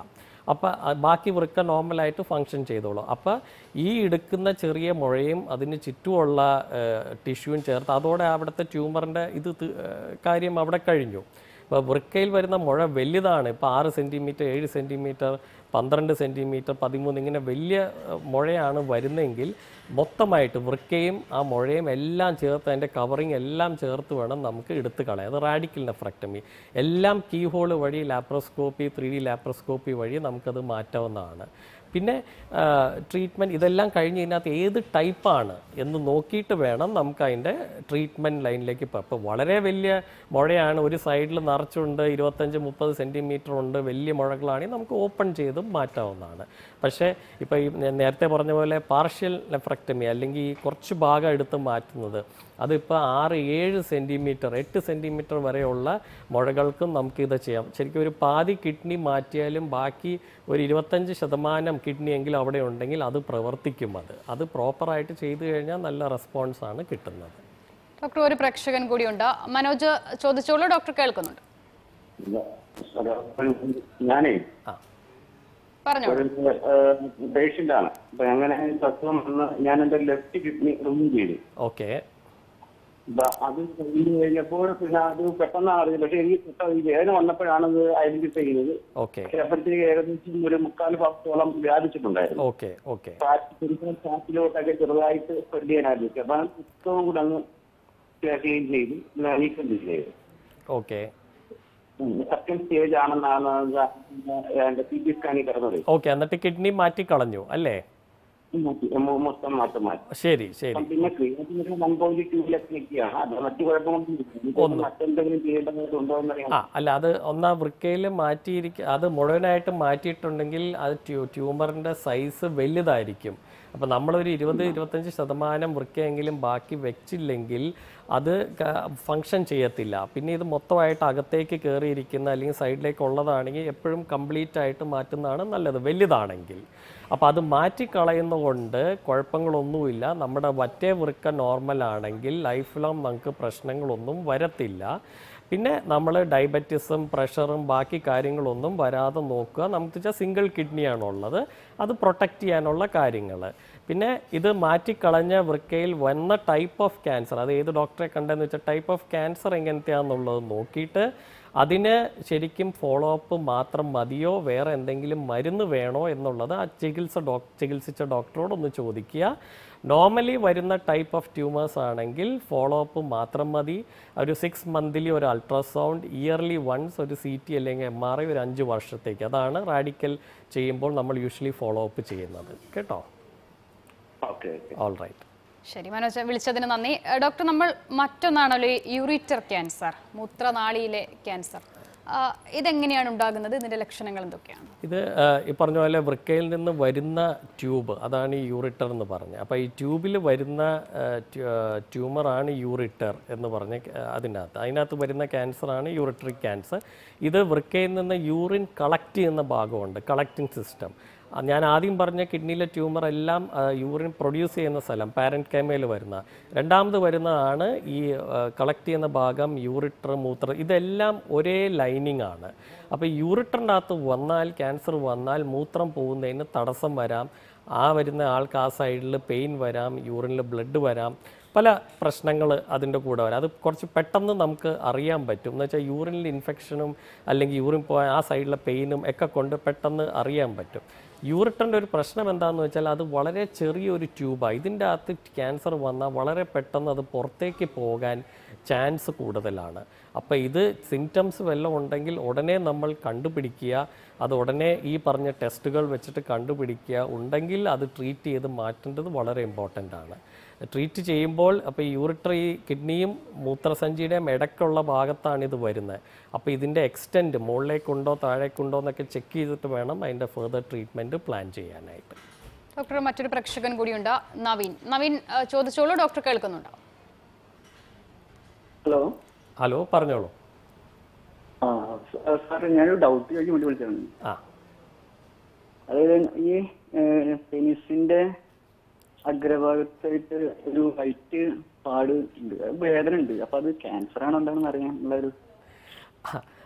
അപ്പോൾ ബാക്കി വൃക്ക നോർമലായിട്ട് ഫങ്ഷൻ ചെയ്തോളും അപ്പോൾ ഈ എടുക്കുന്ന ചെറിയ മുഴയും അതിന് ചുറ്റുമുള്ള ടിഷ്യൂവും ചേർത്ത് അതോടെ അവിടുത്തെ ട്യൂമറിൻ്റെ ഇത് തി- ഏഹ് കാര്യം അവിടെ കഴിഞ്ഞു ഇപ്പോൾ വൃക്കയിൽ വരുന്ന മുഴ വലുതാണ് ഇപ്പോൾ ആറ് സെൻറ്റിമീറ്റർ ഏഴ് സെൻറ്റിമീറ്റർ പന്ത്രണ്ട് സെൻറ്റിമീറ്റർ പതിമൂന്ന് ഇങ്ങനെ വലിയ ഏഹ്, മുഴയാണ് വരുന്നതെങ്കിൽ മൊത്തമായിട്ട് വൃക്കയും ആ മുഴയും എല്ലാം ചേർത്ത് അതിൻ്റെ കവറിങ് എല്ലാം ചേർത്ത് വേണം നമുക്ക് എടുത്ത് കളയാം അത് റാഡിക്കൽ നെഫ്രക്ടമി എല്ലാം കീ ഹോൾ വഴി ലാപ്രോസ്കോപ്പി ത്രീ ഡി ലാപ്രോസ്കോപ്പി വഴി നമുക്കത് മാറ്റാവുന്നതാണ് പിന്നെ ട്രീറ്റ്മെൻറ്റ് ഇതെല്ലാം കഴിഞ്ഞ് ഇതിനകത്ത് ഏത് ടൈപ്പാണ് എന്ന് നോക്കിയിട്ട് വേണം നമുക്ക് അതിൻ്റെ ട്രീറ്റ്മെൻറ്റ് ലൈനിലേക്ക് പോകാം അപ്പോൾ വളരെ വലിയ മുഴയാണ് ഒരു സൈഡിൽ നിറച്ചുണ്ട് ഇരുപത്തഞ്ച് മുപ്പത് സെൻറ്റിമീറ്റർ ഉണ്ട് വലിയ മുഴകളാണെങ്കിൽ നമുക്ക് ഓപ്പൺ ചെയ്ത് മാറ്റാവുന്നതാണ് പക്ഷേ ഇപ്പോൾ ഈ ഞാൻ നേരത്തെ പറഞ്ഞ പോലെ പാർഷ്യൽ നെഫ്രക്ടമി അല്ലെങ്കിൽ ഈ കുറച്ച് ഭാഗം എടുത്ത് മാറ്റുന്നത് അതിപ്പോൾ ആറ് ഏഴ് സെൻറ്റിമീറ്റർ എട്ട് സെൻറ്റിമീറ്റർ വരെയുള്ള മുഴകൾക്കും നമുക്കിത് ചെയ്യാം ശരിക്കും ഒരു പാതി കിഡ്നി മാറ്റിയാലും ബാക്കി ഒരു ഇരുപത്തഞ്ച് ശതമാനം കിഡ്നി എങ്കിലും അവിടെ ഉണ്ടെങ്കിൽ അത് പ്രവർത്തിക്കും അത് അത് പ്രോപ്പറായിട്ട് ചെയ്തു കഴിഞ്ഞാൽ നല്ല റെസ്പോൺസാണ് കിട്ടുന്നത് ഡോക്ടർ ഒരു പ്രേക്ഷകൻ കൂടിയുണ്ട് മനോജ് ചോദിച്ചോളൂ ഡോക്ടർ കേൾക്കുന്നുണ്ട് ഞാനേ ആ പറഞ്ഞോളൂ ഒരു പേഷ്യന്റ് ആണ് അപ്പൊ അങ്ങനെ തത്വം വന്ന് ഞാൻ എന്റെ ലെഫ്റ്റ് കിഡ്നി റിമൂവ് ചെയ്തു ഓക്കെ അപ്പൊ അത് കഴിഞ്ഞ് കഴിഞ്ഞപ്പോൾ പിന്നെ അത് പെട്ടെന്ന് അറിയില്ല പക്ഷെ എനിക്ക് പെട്ടെന്ന് ഈ വേദന വന്നപ്പോഴാണ് ഇത് ഐഡന്റിഫൈ ചെയ്തത് ഓക്കെ പക്ഷെ അപ്പോഴത്തേക്ക് ഏകദേശം ഒരു മുക്കാൽ ഭാഗത്തോളം വ്യാപിച്ചിട്ടുണ്ടായിരുന്നു ഓക്കെ ഓക്കെ ഫാറ്റിലോട്ടൊക്കെ ചെറുതായിട്ട് സ്പ്രെഡ് ചെയ്യാനായിരുന്നു അപ്പൊ അത് പുസ്തകം കൂടെ അങ്ങ് ക്ലീൻ ചെയ്തു പിന്നെ നീക്കം ചെയ്തു ഓക്കെ സെക്കൻഡ് സ്റ്റേജ് ആണെന്നാണ് എന്റെ സി ടി സ്കാനിൽ കിടന്നത് ഓക്കെ എന്നിട്ട് കിഡ്നി മാറ്റി കളഞ്ഞു അല്ലേ മാറ്റി, മൊ- മൊത്തം മാറ്റം മാറ്റി ശരി ശരി അപ്പം പിന്നെ ക്രിയേറ്റിനൊക്കെ വൺ പോയിന്റ് ടൂവിലൊക്കെ നിൽക്കുകയാണ് അത് മറ്റു കുഴപ്പമൊന്നും മറ്റെന്തെങ്കിലും ചെയ്യേണ്ടതുണ്ടോ എന്നറിയാം ആ അല്ല അത് ഒന്നാ വൃക്കയിൽ മാറ്റിയിരിക്ക അത് മുഴുവനായിട്ട് മാറ്റിയിട്ടുണ്ടെങ്കിൽ അത് ട്യൂ ട്യൂമറിൻ്റെ സൈസ് വലുതായിരിക്കും അപ്പോൾ നമ്മളൊരു ഇരുപത് ഇരുപത്തഞ്ച് ശതമാനം വൃക്കയെങ്കിലും ബാക്കി വെച്ചില്ലെങ്കിൽ അത് ഫങ്ഷൻ ചെയ്യത്തില്ല പിന്നെ ഇത് മൊത്തമായിട്ട് അകത്തേക്ക് കയറിയിരിക്കുന്ന അല്ലെങ്കിൽ സൈഡിലേക്ക് ഉള്ളതാണെങ്കിൽ എപ്പോഴും കംപ്ലീറ്റ് ആയിട്ട് മാറ്റുന്നതാണ് നല്ലത് വലുതാണെങ്കിൽ അപ്പോൾ അത് മാറ്റിക്കളയുന്നതുകൊണ്ട് കുഴപ്പങ്ങളൊന്നുമില്ല നമ്മുടെ വറ്റേ വൃക്ക നോർമൽ ആണെങ്കിൽ ലൈഫ് ലോങ് നമുക്ക് പ്രശ്നങ്ങളൊന്നും വരത്തില്ല പിന്നെ നമ്മൾ ഡയബറ്റിസും പ്രഷറും ബാക്കി കാര്യങ്ങളൊന്നും വരാതെ നോക്കുക നമുക്ക് വെച്ചാൽ സിംഗിൾ കിഡ്നിയാണുള്ളത് അത് പ്രൊട്ടക്റ്റ് ചെയ്യാനുള്ള കാര്യങ്ങൾ പിന്നെ ഇത് മാറ്റിക്കളഞ്ഞ വൃക്കയിൽ വന്ന ടൈപ്പ് ഓഫ് ക്യാൻസർ അത് ഏത് ഡോക്ടറെ കണ്ടെന്ന് വെച്ചാൽ ടൈപ്പ് ഓഫ് ക്യാൻസർ എങ്ങനത്തെയാണെന്നുള്ളത് നോക്കിയിട്ട് അതിന് ശരിക്കും ഫോളോ അപ്പ് മാത്രം മതിയോ വേറെ എന്തെങ്കിലും മരുന്ന് വേണോ എന്നുള്ളത് ആ ചികിത്സ ഡോക് ചികിത്സിച്ച ഡോക്ടറോട് ഒന്ന് ചോദിക്കുക നോർമലി വരുന്ന ടൈപ്പ് ഓഫ് ട്യൂമേഴ്സ് ആണെങ്കിൽ ഫോളോ അപ്പ് മാത്രം മതി ഒരു സിക്സ് മന്ത്ലി ഒരു അൾട്രാസൗണ്ട് ഇയർലി വൺസ് ഒരു സി ടി അല്ലെങ്കിൽ എം ആർ ഐ ഒരു അഞ്ച് വർഷത്തേക്ക് അതാണ് റാഡിക്കൽ ചെയ്യുമ്പോൾ നമ്മൾ യൂഷ്വലി ഫോളോ അപ്പ് ചെയ്യുന്നത് കേട്ടോ ഓക്കെ ഓൾ റൈറ്റ് ശരി മനോജ് വിളിച്ചതിന് നന്ദി ഏഹ് ഡോക്ടർ നമ്മൾ മറ്റൊന്നാണല്ലോ ഈ യൂറിറ്റർ ക്യാൻസർ മൂത്രനാളിയിലെ ക്യാൻസർ ആഹ് ഇതെങ്ങനെയാണ് ഉണ്ടാകുന്നത് ഇതിന്റെ ലക്ഷണങ്ങൾ എന്തൊക്കെയാണ് ഇത് ആ, ഈ പറഞ്ഞ പോലെ വൃക്കയിൽ നിന്ന് വരുന്ന ട്യൂബ് അതാണ് ഈ യൂറിറ്റർ എന്ന് പറഞ്ഞത് അപ്പോൾ ഈ ട്യൂബിൽ വരുന്ന ആ, ട്യൂ- ആ, ട്യൂമറാണ് യൂറിറ്റർ എന്ന് പറഞ്ഞ ആ, അതിനകത്ത് അതിനകത്ത് വരുന്ന ക്യാൻസറാണ് യൂറിറ്ററി ക്യാൻസർ ഇത് വൃക്കയിൽ നിന്ന് യൂറിൻ കളക്ട് ചെയ്യുന്ന ഭാഗമുണ്ട് കളക്ടിങ് സിസ്റ്റം ഞാൻ ആദ്യം പറഞ്ഞ കിഡ്നിയിലെ ട്യൂമർ എല്ലാം യൂറിൻ പ്രൊഡ്യൂസ് ചെയ്യുന്ന സ്ഥലം പാരൻറ്റ് കൈമയിൽ വരുന്ന രണ്ടാമത് വരുന്നതാണ് ഈ കളക്ട് ചെയ്യുന്ന ഭാഗം യൂറിറ്റർ മൂത്ര ഇതെല്ലാം ഒരേ ലൈനിങ് ആണ് അപ്പോൾ യൂറിറ്ററിൻ്റെ അകത്ത് വന്നാൽ ക്യാൻസർ വന്നാൽ മൂത്രം പോകുന്നതിന് തടസ്സം വരാം ആ വരുന്ന ആൾക്ക് ആ സൈഡിൽ പെയിൻ വരാം യൂറിനിൽ ബ്ലഡ് വരാം പല പ്രശ്നങ്ങൾ അതിൻ്റെ കൂടെ വരാം അത് കുറച്ച് പെട്ടെന്ന് നമുക്ക് അറിയാൻ പറ്റും എന്ന് വെച്ചാൽ യൂറിനിൽ ഇൻഫെക്ഷനും അല്ലെങ്കിൽ യൂറിൻ പോകാൻ ആ സൈഡിലെ പെയിനും ഒക്കെ കൊണ്ട് പെട്ടെന്ന് അറിയാൻ പറ്റും യൂറിട്ടറിൻ്റെ ഒരു പ്രശ്നം എന്താണെന്ന് വെച്ചാൽ അത് വളരെ ചെറിയൊരു ട്യൂബാണ് ഇതിൻ്റെ അകത്ത് ക്യാൻസർ വന്നാൽ വളരെ പെട്ടെന്ന് അത് പുറത്തേക്ക് പോകാൻ ചാൻസ് കൂടുതലാണ് അപ്പോൾ ഇത് സിംറ്റംസ് വല്ലതും ഉണ്ടെങ്കിൽ ഉടനെ നമ്മൾ കണ്ടുപിടിക്കുക അത് ഉടനെ ഈ പറഞ്ഞ ടെസ്റ്റുകൾ വെച്ചിട്ട് കണ്ടുപിടിക്കുക ഉണ്ടെങ്കിൽ അത് ട്രീറ്റ് ചെയ്ത് മാറ്റേണ്ടത് വളരെ ഇമ്പോർട്ടൻ്റ് ആണ് ട്രീറ്റ് ചെയ്യുമ്പോൾ അപ്പോൾ ഈ യൂറിട്ടറി കിഡ്നിയും മൂത്രസഞ്ചിയുടെയും ഇടയ്ക്കുള്ള ഭാഗത്താണ് ഇത് വരുന്നത് അപ്പോൾ ഇതിൻ്റെ എക്സ്റ്റെൻറ്റ് മുകളിലേക്കുണ്ടോ താഴേക്കുണ്ടോ എന്നൊക്കെ ചെക്ക് ചെയ്തിട്ട് വേണം അതിൻ്റെ ഫെർദർ ട്രീറ്റ്മെൻറ്റ് പ്ലാൻ ചെയ്യാനായിട്ട് ഡോക്ടർ മറ്റൊരു പ്രേക്ഷകൻ കൂടിയുണ്ട് നവീൻ നവീൻ ആഹ് ചോദിച്ചോളൂ ഡോക്ടർ കേൾക്കുന്നുണ്ടോ ഹലോ ഹലോ പറഞ്ഞോളൂ ആ സ- സാറേ ഞാനൊരു ഡൗട്ട് ചോദിക്കാൻ വേണ്ടി വിളിച്ചതാണ് ആ അതായത് ഈ പെനിസിന്റെ അഗ്രഭാഗത്തായിട്ട് ഒരു വൈറ്റ് പാട് ഉണ്ട് അത് വേദന ഉണ്ട് അപ്പൊ അത് ക്യാൻസർ ആണോ എന്താണെന്ന് അറിയാൻ ഉള്ള ഒരു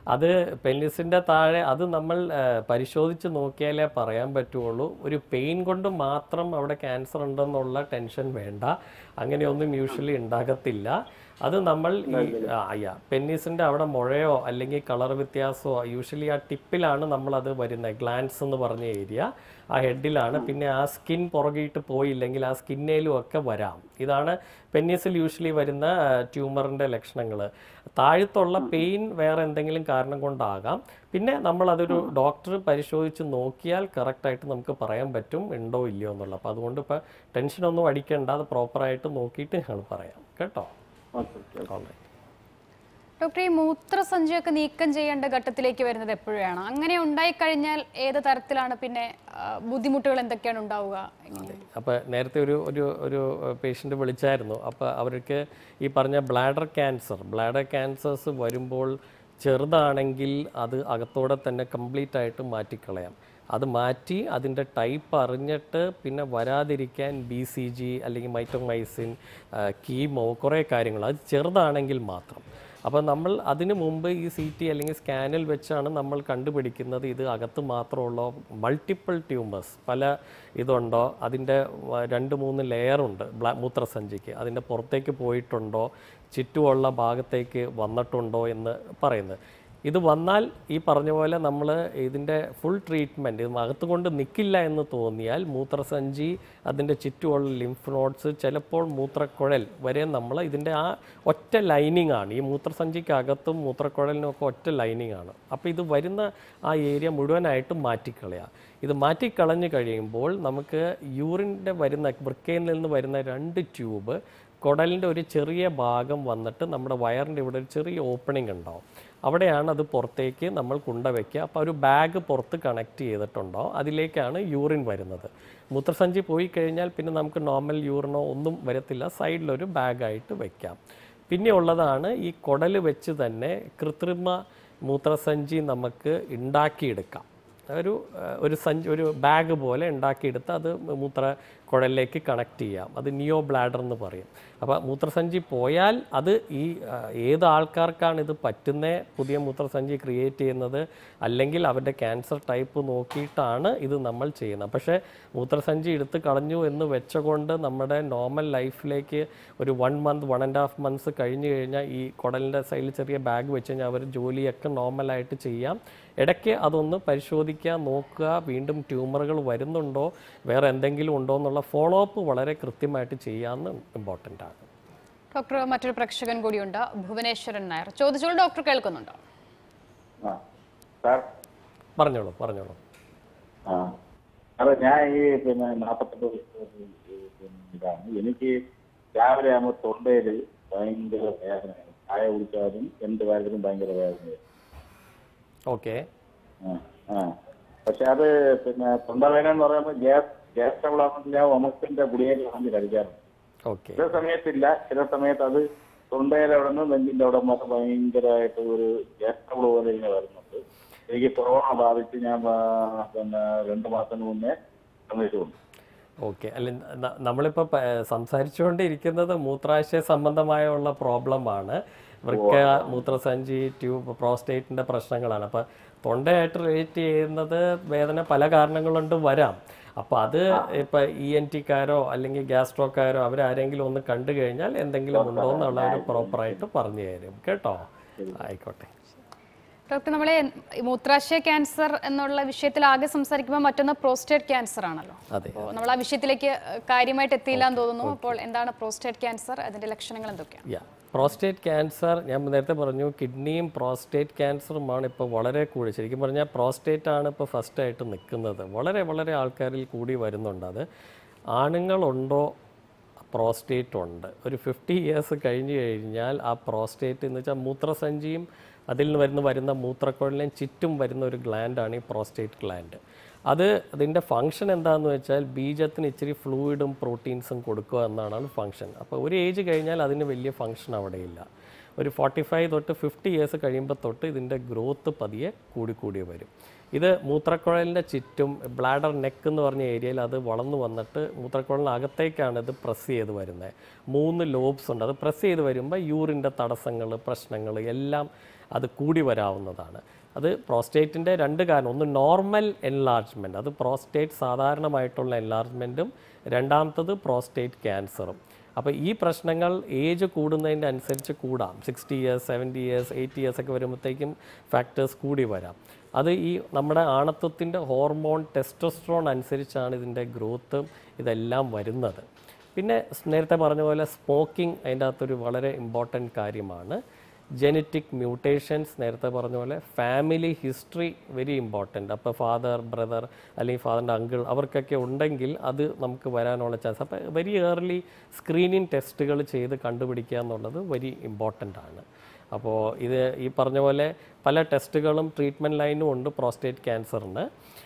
അത് പെനിസിൻ്റെ താഴെ അത് നമ്മൾ ആ, പരിശോധിച്ച് നോക്കിയാലേ പറയാൻ പറ്റുള്ളൂ ഒരു പെയിൻ കൊണ്ട് മാത്രം അവിടെ ക്യാൻസർ ഉണ്ടെന്നുള്ള ടെൻഷൻ വേണ്ട അങ്ങനെയൊന്നും യൂഷ്വലി ഉണ്ടാകത്തില്ല അത് നമ്മൾ ഈ അയ്യ പെന്നീസിൻ്റെ അവിടെ മുഴയോ അല്ലെങ്കിൽ കളർ വ്യത്യാസമോ യൂഷ്വലി ആ ടിപ്പിലാണ് നമ്മളത് വരുന്നത് ഗ്ലാൻസ് എന്ന് പറഞ്ഞ ഏരിയ ആ ഹെഡിലാണ് പിന്നെ ആ സ്കിൻ പുറകിയിട്ട് പോയില്ലെങ്കിൽ ആ സ്കിന്നേലും ഒക്കെ വരാം ഇതാണ് പെന്നീസിൽ യൂഷ്വലി വരുന്ന ട്യൂമറിൻ്റെ ലക്ഷണങ്ങൾ താഴത്തുള്ള പെയിൻ വേറെ എന്തെങ്കിലും കാരണം കൊണ്ടാകാം പിന്നെ നമ്മൾ അതൊരു ഡോക്ടർ പരിശോധിച്ച് നോക്കിയാൽ കറക്റ്റായിട്ട് നമുക്ക് പറയാൻ പറ്റും ഉണ്ടോ ഇല്ലയോ എന്നുള്ളത് അപ്പോൾ അതുകൊണ്ട് ഇപ്പോൾ ടെൻഷനൊന്നും അടിക്കേണ്ട അത് പ്രോപ്പറായിട്ട് നോക്കിയിട്ട് ഞങ്ങൾ പറയാം കേട്ടോ ഓക്കെ ഓക്കെ ഓൾറൈറ്റ് ഡോക്ടർ ഈ മൂത്രസഞ്ചിയൊക്കെ നീക്കം ചെയ്യേണ്ട ഘട്ടത്തിലേക്ക് വരുന്നത് എപ്പോഴാണ് അങ്ങനെ ഉണ്ടായിക്കഴിഞ്ഞാൽ ഏത് തരത്തിലാണ് പിന്നെ ആ, ബുദ്ധിമുട്ടുകൾ എന്തൊക്കെയാണ് ഉണ്ടാവുക എങ്ങനെ? അപ്പോൾ നേരത്തെ ഒരു ഒരു ഒരു പേഷ്യൻ്റ് വിളിച്ചായിരുന്നു അപ്പോൾ അവർക്ക് ഈ പറഞ്ഞ ബ്ലാഡർ ക്യാൻസർ ബ്ലാഡർ ക്യാൻസേഴ്സ് വരുമ്പോൾ ചെറുതാണെങ്കിൽ അത് അകത്തോടെ തന്നെ കംപ്ലീറ്റ് ആയിട്ട് മാറ്റിക്കളയാം അത് മാറ്റി അതിൻ്റെ ടൈപ്പ് അറിഞ്ഞിട്ട് പിന്നെ വരാതിരിക്കാൻ ബി സി ജി അല്ലെങ്കിൽ മൈറ്റോമൈസിൻ കീമോ കുറേ കാര്യങ്ങൾ അത് ചെറുതാണെങ്കിൽ മാത്രം അപ്പോൾ നമ്മൾ അതിനു മുമ്പ് ഈ സി ടി അല്ലെങ്കിൽ സ്കാനിൽ വെച്ചാണ് നമ്മൾ കണ്ടുപിടിക്കുന്നത് ഇത് അകത്ത് മാത്രമുള്ള മൾട്ടിപ്പിൾ ട്യൂമേഴ്സ് പല ഇതുണ്ടോ അതിൻ്റെ വ- രണ്ട് മൂന്ന് ലെയർ ഉണ്ട് ബ്ലാ മൂത്രസഞ്ചിക്ക് അതിൻ്റെ പുറത്തേക്ക് പോയിട്ടുണ്ടോ ചുറ്റുമുള്ള ഭാഗത്തേക്ക് വന്നിട്ടുണ്ടോ എന്ന് പറയുന്നത് ഇത് വന്നാൽ ഈ പറഞ്ഞ പോലെ നമ്മൾ ഇതിൻ്റെ ഫുൾ ട്രീറ്റ്മെൻറ്റ് ഇത് അകത്ത് കൊണ്ട് നിൽക്കില്ല എന്ന് തോന്നിയാൽ മൂത്രസഞ്ചി അതിൻ്റെ ചുറ്റുമുള്ള ലിംഫ് നോട്ട്സ് ചിലപ്പോൾ മൂത്രക്കുഴൽ വരെ നമ്മൾ ഇതിൻ്റെ ആ ഒറ്റ ലൈനിങ് ആണ് ഈ മൂത്രസഞ്ചിക്കകത്തും മൂത്രക്കുഴലിനും ഒക്കെ ഒറ്റ ലൈനിങ് ആണ് അപ്പോൾ ഇത് വരുന്ന ആ ഏരിയ മുഴുവനായിട്ട് മാറ്റിക്കളയുക ഇത് മാറ്റിക്കളഞ്ഞ് കഴിയുമ്പോൾ നമുക്ക് യൂറിൻ്റെ വരുന്ന വൃക്കയിൽ നിന്ന് വരുന്ന രണ്ട് ട്യൂബ് കുടലിൻ്റെ ഒരു ചെറിയ ഭാഗം വന്നിട്ട് നമ്മുടെ വയറിൻ്റെ ഇവിടെ ഒരു ചെറിയ ഓപ്പണിംഗ് ഉണ്ടാവും അവിടെയാണ് അത് പുറത്തേക്ക് നമ്മൾ കൊണ്ടുവയ്ക്കുക അപ്പോൾ ഒരു ബാഗ് പുറത്ത് കണക്ട് ചെയ്തിട്ടുണ്ടോ അതിലേക്കാണ് യൂറിൻ വരുന്നത് മൂത്രസഞ്ചി പോയി കഴിഞ്ഞാൽ പിന്നെ നമുക്ക് നോർമൽ യൂറിനോ ഒന്നും വരത്തില്ല സൈഡിലൊരു ബാഗായിട്ട് വയ്ക്കാം പിന്നെ ഉള്ളതാണ് ഈ കുടൽ വെച്ച് തന്നെ കൃത്രിമ മൂത്രസഞ്ചി നമുക്ക് ഉണ്ടാക്കിയെടുക്കാം ഒരു ഏഹ്, ഒരു സഞ്ചി ഒരു ബാഗ് പോലെ ഉണ്ടാക്കിയെടുത്ത് അത് മൂത്ര കുഴലിലേക്ക് കണക്ട് ചെയ്യാം അത് നിയോ ബ്ലാഡർ എന്ന് പറയും അപ്പോൾ മൂത്രസഞ്ചി പോയാൽ അത് ഈ ആ, ഏത് ആൾക്കാർക്കാണ് ഇത് പറ്റുന്ന പുതിയ മൂത്രസഞ്ചി ക്രിയേറ്റ് ചെയ്യുന്നത് അല്ലെങ്കിൽ അവരുടെ ക്യാൻസർ ടൈപ്പ് നോക്കിയിട്ടാണ് ഇത് നമ്മൾ ചെയ്യുന്നത് പക്ഷേ മൂത്രസഞ്ചി എടുത്ത് കളഞ്ഞു എന്ന് വെച്ചുകൊണ്ട് നമ്മുടെ നോർമൽ ലൈഫിലേക്ക് ഒരു one month one and half months കഴിഞ്ഞ് കഴിഞ്ഞാൽ ഈ കുടലിൻ്റെ സൈഡിൽ ചെറിയ ബാഗ് വെച്ച് കഴിഞ്ഞാൽ അവർ ജോലിയൊക്കെ നോർമലായിട്ട് ചെയ്യാം ഇടയ്ക്ക് അതൊന്ന് പരിശോധിക്കുക നോക്കുക വീണ്ടും ട്യൂമറുകൾ വരുന്നുണ്ടോ വേറെ എന്തെങ്കിലും ഉണ്ടോ എന്നുള്ള ഫോളോ അപ്പ് വളരെ കൃത്യമായിട്ട് ചെയ്യാമെന്ന് ഇമ്പോർട്ടൻ്റ് ആണ് ഡോക്ടർ മറ്റൊരു പ്രേക്ഷകൻ കൂടിയുണ്ട് ഭുവനേശ്വരൻ നായർ ചോദിച്ചോളൂ ഡോക്ടർ കേൾക്കുന്നുണ്ടോ ആ സാർ പറഞ്ഞോളൂ പറഞ്ഞോളൂ ആ അതെ ഞാൻ ഈ പിന്നെ നാൽപ്പത്തെട്ട് വയസ്സ് പിന്നെ ഇതാണ് എനിക്ക് രാവിലെ ആകുമ്പോൾ തൊണ്ടയിൽ ഭയങ്കര വേദനയാണ് ചായ കുടിച്ചാലും എന്ത് കാര്യത്തിലും ഭയങ്കര വേദനയാണ് ഓക്കെ ആ ആ പക്ഷെ അത് പിന്നെ തൊണ്ടവേദന എന്ന് പറയുമ്പോൾ ഗ്യാസ് ഗ്യാസ് ട്രബിൾ ആണെങ്കിൽ ഞാൻ ഒമക്സിന്റെ ഗുളികയിൽ വാങ്ങി കഴിക്കാറുണ്ട് ഓക്കെ ചില സമയത്തില്ല ചില സമയത്ത് അത് തൊണ്ടയിൽ അവിടെ നിന്ന് നെഞ്ചിന്റെ അവിടെ മാത്രം ഭയങ്കരമായിട്ട് ഒരു ഗ്യാസ് ട്രബിൾ പോലെ ഇങ്ങനെ വരുന്നുണ്ട് എനിക്ക് കൊറോണ ബാധിച്ച് ഞാൻ ആ, പിന്നെ രണ്ട് മാസത്തിന് മുന്നേ സന്ദേശമുണ്ട് ഓക്കെ അല്ല ന- നമ്മളിപ്പോൾ പ- സംസാരിച്ചുകൊണ്ടിരിക്കുന്നത് മൂത്രാശയ സംബന്ധമായുള്ള പ്രോബ്ലമാണ് വൃക്ക മൂത്രസഞ്ചി ട്യൂബ് പ്രോസ്റ്റേറ്റിൻ്റെ പ്രശ്നങ്ങളാണ് അപ്പോൾ തൊണ്ടയായിട്ട് റിലേറ്റ് ചെയ്യുന്നത് വേദന പല കാരണങ്ങൾ കൊണ്ട് വരാം അപ്പോൾ അത് ഇപ്പോൾ ഇ എൻ ടിക്കാരോ അല്ലെങ്കിൽ ഗ്യാസ്ട്രോക്കാരോ അവരാരെങ്കിലും ഒന്ന് കണ്ടു കഴിഞ്ഞാൽ എന്തെങ്കിലും ഉണ്ടോ എന്നുള്ള ഒരു പ്രോപ്പറായിട്ട് പറഞ്ഞു തരും കേട്ടോ ആയിക്കോട്ടെ ഡോക്ടർ നമ്മളെ ഈ മൂത്രാശയ ക്യാൻസർ എന്നുള്ള വിഷയത്തിൽ ആകെ സംസാരിക്കുമ്പോൾ മറ്റൊന്ന് പ്രോസ്റ്റേറ്റ് ക്യാൻസർ ആണല്ലോ അതെ അപ്പോൾ നമ്മൾ ആ വിഷയത്തിലേക്ക് ഏഹ്, കാര്യമായിട്ട് എത്തിയില്ല എന്ന് തോന്നുന്നു അപ്പോൾ എന്താണ് പ്രോസ്റ്റേറ്റ് ക്യാൻസർ അതിന്റെ ലക്ഷണങ്ങൾ എന്തൊക്കെയാണ് യാ പ്രോസ്റ്റേറ്റ് ക്യാൻസർ ഞാൻ നേരത്തെ പറഞ്ഞു കിഡ്നിയും പ്രോസ്റ്റേറ്റ് ക്യാൻസറുമാണ് ഇപ്പോൾ വളരെ കൂടി ശരിക്കും പറഞ്ഞാൽ പ്രോസ്റ്റേറ്റ് ആണ് ഇപ്പോൾ ഫസ്റ്റായിട്ട് നിൽക്കുന്നത് വളരെ വളരെ ആൾക്കാരിൽ കൂടി വരുന്നുണ്ട് അത് ആണുങ്ങളുണ്ടോ പ്രോസ്റ്റേറ്റ് ഉണ്ട് ഒരു ഫിഫ്റ്റി ഇയേഴ്സ് കഴിഞ്ഞ് കഴിഞ്ഞാൽ ആ പ്രോസ്റ്റേറ്റ് എന്ന് വെച്ചാൽ മൂത്രസഞ്ചിയും അതിൽ നിന്ന് വരുന്ന വരുന്ന മൂത്രക്കുഴലിനെയും ചുറ്റും വരുന്ന ഒരു ഗ്ലാൻഡാണ് ഈ പ്രോസ്റ്റേറ്റ് ഗ്ലാൻഡ് അത് അതിൻ്റെ ഫങ്ഷൻ എന്താണെന്ന് വെച്ചാൽ ബീജത്തിന് ഇച്ചിരി ഫ്ലൂയിഡും പ്രോട്ടീൻസും കൊടുക്കുക എന്നാണ് ഫങ്ഷൻ അപ്പോൾ ഒരു ഏജ് കഴിഞ്ഞാൽ അതിന് വലിയ ഫങ്ഷൻ അവിടെയില്ല ഒരു ഫോർട്ടി ഫൈവ് തൊട്ട് ഫിഫ്റ്റി ഇയേഴ്സ് കഴിയുമ്പോൾ തൊട്ട് ഇതിൻ്റെ ഗ്രോത്ത് പതിയെ കൂടിക്കൂടി വരും ഇത് മൂത്രക്കുഴലിൻ്റെ ചുറ്റും ബ്ലാഡർ നെക്ക് എന്ന് പറഞ്ഞ ഏരിയയിൽ അത് വളർന്നു വന്നിട്ട് മൂത്രക്കുഴലിനകത്തേക്കാണ് ഇത് പ്രസ് ചെയ്ത് വരുന്നത് മൂന്ന് ലോബ്സ് ഉണ്ട് അത് പ്രസ് ചെയ്ത് വരുമ്പോൾ യൂറിൻ്റെ തടസ്സങ്ങൾ പ്രശ്നങ്ങൾ എല്ലാം അത് കൂടി വരാവുന്നതാണ് അത് പ്രോസ്റ്റേറ്റിൻ്റെ രണ്ട് കാരണം ഒന്ന് നോർമൽ എൻലാർജ്മെൻറ്റ് അത് പ്രോസ്റ്റേറ്റ് സാധാരണമായിട്ടുള്ള എൻലാർജ്മെൻറ്റും രണ്ടാമത്തത് പ്രോസ്റ്റേറ്റ് ക്യാൻസറും അപ്പോൾ ഈ പ്രശ്നങ്ങൾ ഏജ് കൂടുന്നതിൻ്റെ അനുസരിച്ച് കൂടാം sixty years seventy years eighty years ഒക്കെ വരുമ്പോഴത്തേക്കും ഫാക്ടേഴ്സ് കൂടി വരാം അത് ഈ നമ്മുടെ ആണത്വത്തിൻ്റെ ഹോർമോൺ ടെസ്റ്റോസ്ട്രോൺ അനുസരിച്ചാണ് ഇതിൻ്റെ ഗ്രോത്തും ഇതെല്ലാം വരുന്നത് പിന്നെ സ് നേരത്തെ പറഞ്ഞ പോലെ സ്മോക്കിംഗ് അതിൻ്റെ അകത്തൊരു വളരെ ഇമ്പോർട്ടൻറ്റ് കാര്യമാണ് ജനറ്റിക് മ്യൂട്ടേഷൻസ് നേരത്തെ പറഞ്ഞ പോലെ ഫാമിലി ഹിസ്റ്ററി വെരി ഇമ്പോർട്ടൻ്റ് അപ്പോൾ ഫാദർ ബ്രദർ അല്ലെങ്കിൽ ഫാദറിൻ്റെ അങ്കിൾ അവർക്കൊക്കെ ഉണ്ടെങ്കിൽ അത് നമുക്ക് വരാനുള്ള ചാൻസ് അപ്പോൾ വെരി ഏർലി സ്ക്രീനിങ് ടെസ്റ്റുകൾ ചെയ്ത് കണ്ടുപിടിക്കുക എന്നുള്ളത് വെരി ഇമ്പോർട്ടൻ്റ് ആണ് അപ്പോൾ ഇത് ഈ പറഞ്ഞ പോലെ പല ടെസ്റ്റുകളും ട്രീറ്റ്മെൻറ്റ് ലൈനും ഉണ്ട് പ്രോസ്റ്റേറ്റ് ക്യാൻസറിന്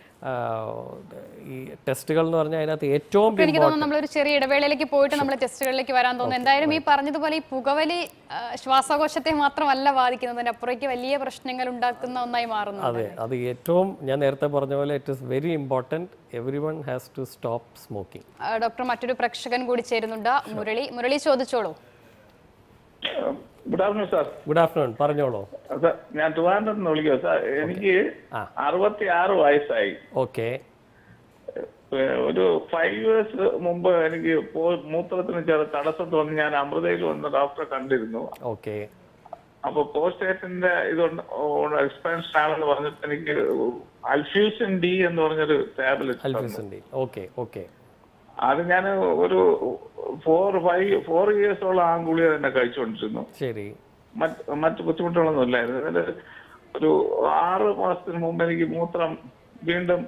ഈ ടെസ്റ്റുകൾ എന്ന് പറഞ്ഞാൽ അതിനകത്ത് ഏറ്റവും എനിക്ക് തോന്നുന്നു നമ്മളൊരു ചെറിയ ഇടവേളയിലേക്ക് പോയിട്ട് നമ്മൾ ടെസ്റ്റുകളിലേക്ക് വരാൻ തോന്നുന്നു എന്തായാലും ഈ പറഞ്ഞതുപോലെ ഈ പുകവലി ആ, ശ്വാസകോശത്തെ മാത്രമല്ല ബാധിക്കുന്നതിന് അപ്പുറേക്ക് വലിയ പ്രശ്നങ്ങൾ ഉണ്ടാക്കുന്ന ഒന്നായി മാറുന്നു അതെ അത് ഏറ്റവും ഞാൻ നേരത്തെ പറഞ്ഞ പോലെ it is very important everyone has to stop smoking ആ, ഡോക്ടർ മറ്റൊരു പ്രേക്ഷകൻ കൂടി ചേരുന്നുണ്ട് മുരളി മുരളി ചോദിച്ചോളൂ good afternoon sir good afternoon പറഞ്ഞോളൂ സാർ ഞാൻ ട്രിവാൻഡ്രത്ത് നിന്ന് വിളിക്കുക സാർ എനിക്ക് അറുപത്തി ആറ് വയസ്സായി ഓക്കെ ഏഹ് ഒരു ഫൈവ് ഇയേഴ്സ് മുമ്പ് എനിക്ക് പോ- മൂത്രത്തിന് ചെറിയ തടസ്സം തോന്നി ഞാൻ അമൃതയിൽ വന്ന് ഡോക്ടറെ കണ്ടിരുന്നു ഓക്കെ അപ്പൊ പോസ്റ്റേറ്റിന്റെ ഇതുണ്ട് എക്സ്പെൻഷൻ ആണെന്ന് പറഞ്ഞിട്ട് എനിക്ക് അൽഫ്യൂഷൻ ഡി എന്ന് പറഞ്ഞൊരു ടാബ്ലറ്റ് അൽഫിസിൻ്റെ ഓക്കെ ഓക്കെ അത് ഞാൻ ഒരു ഫോർ ഫൈവ് ഫോർ ഇയേഴ്സോളം ആ ഗുളിക തന്നെ കഴിച്ചുകൊണ്ടിരുന്നു ശരി മറ്റ് മറ്റ് ബുദ്ധിമുട്ടുകളൊന്നും ഇല്ലായിരുന്നു അതില് ഒരു ആറ് മാസത്തിന് മുമ്പ് എനിക്ക് മൂത്രം വീണ്ടും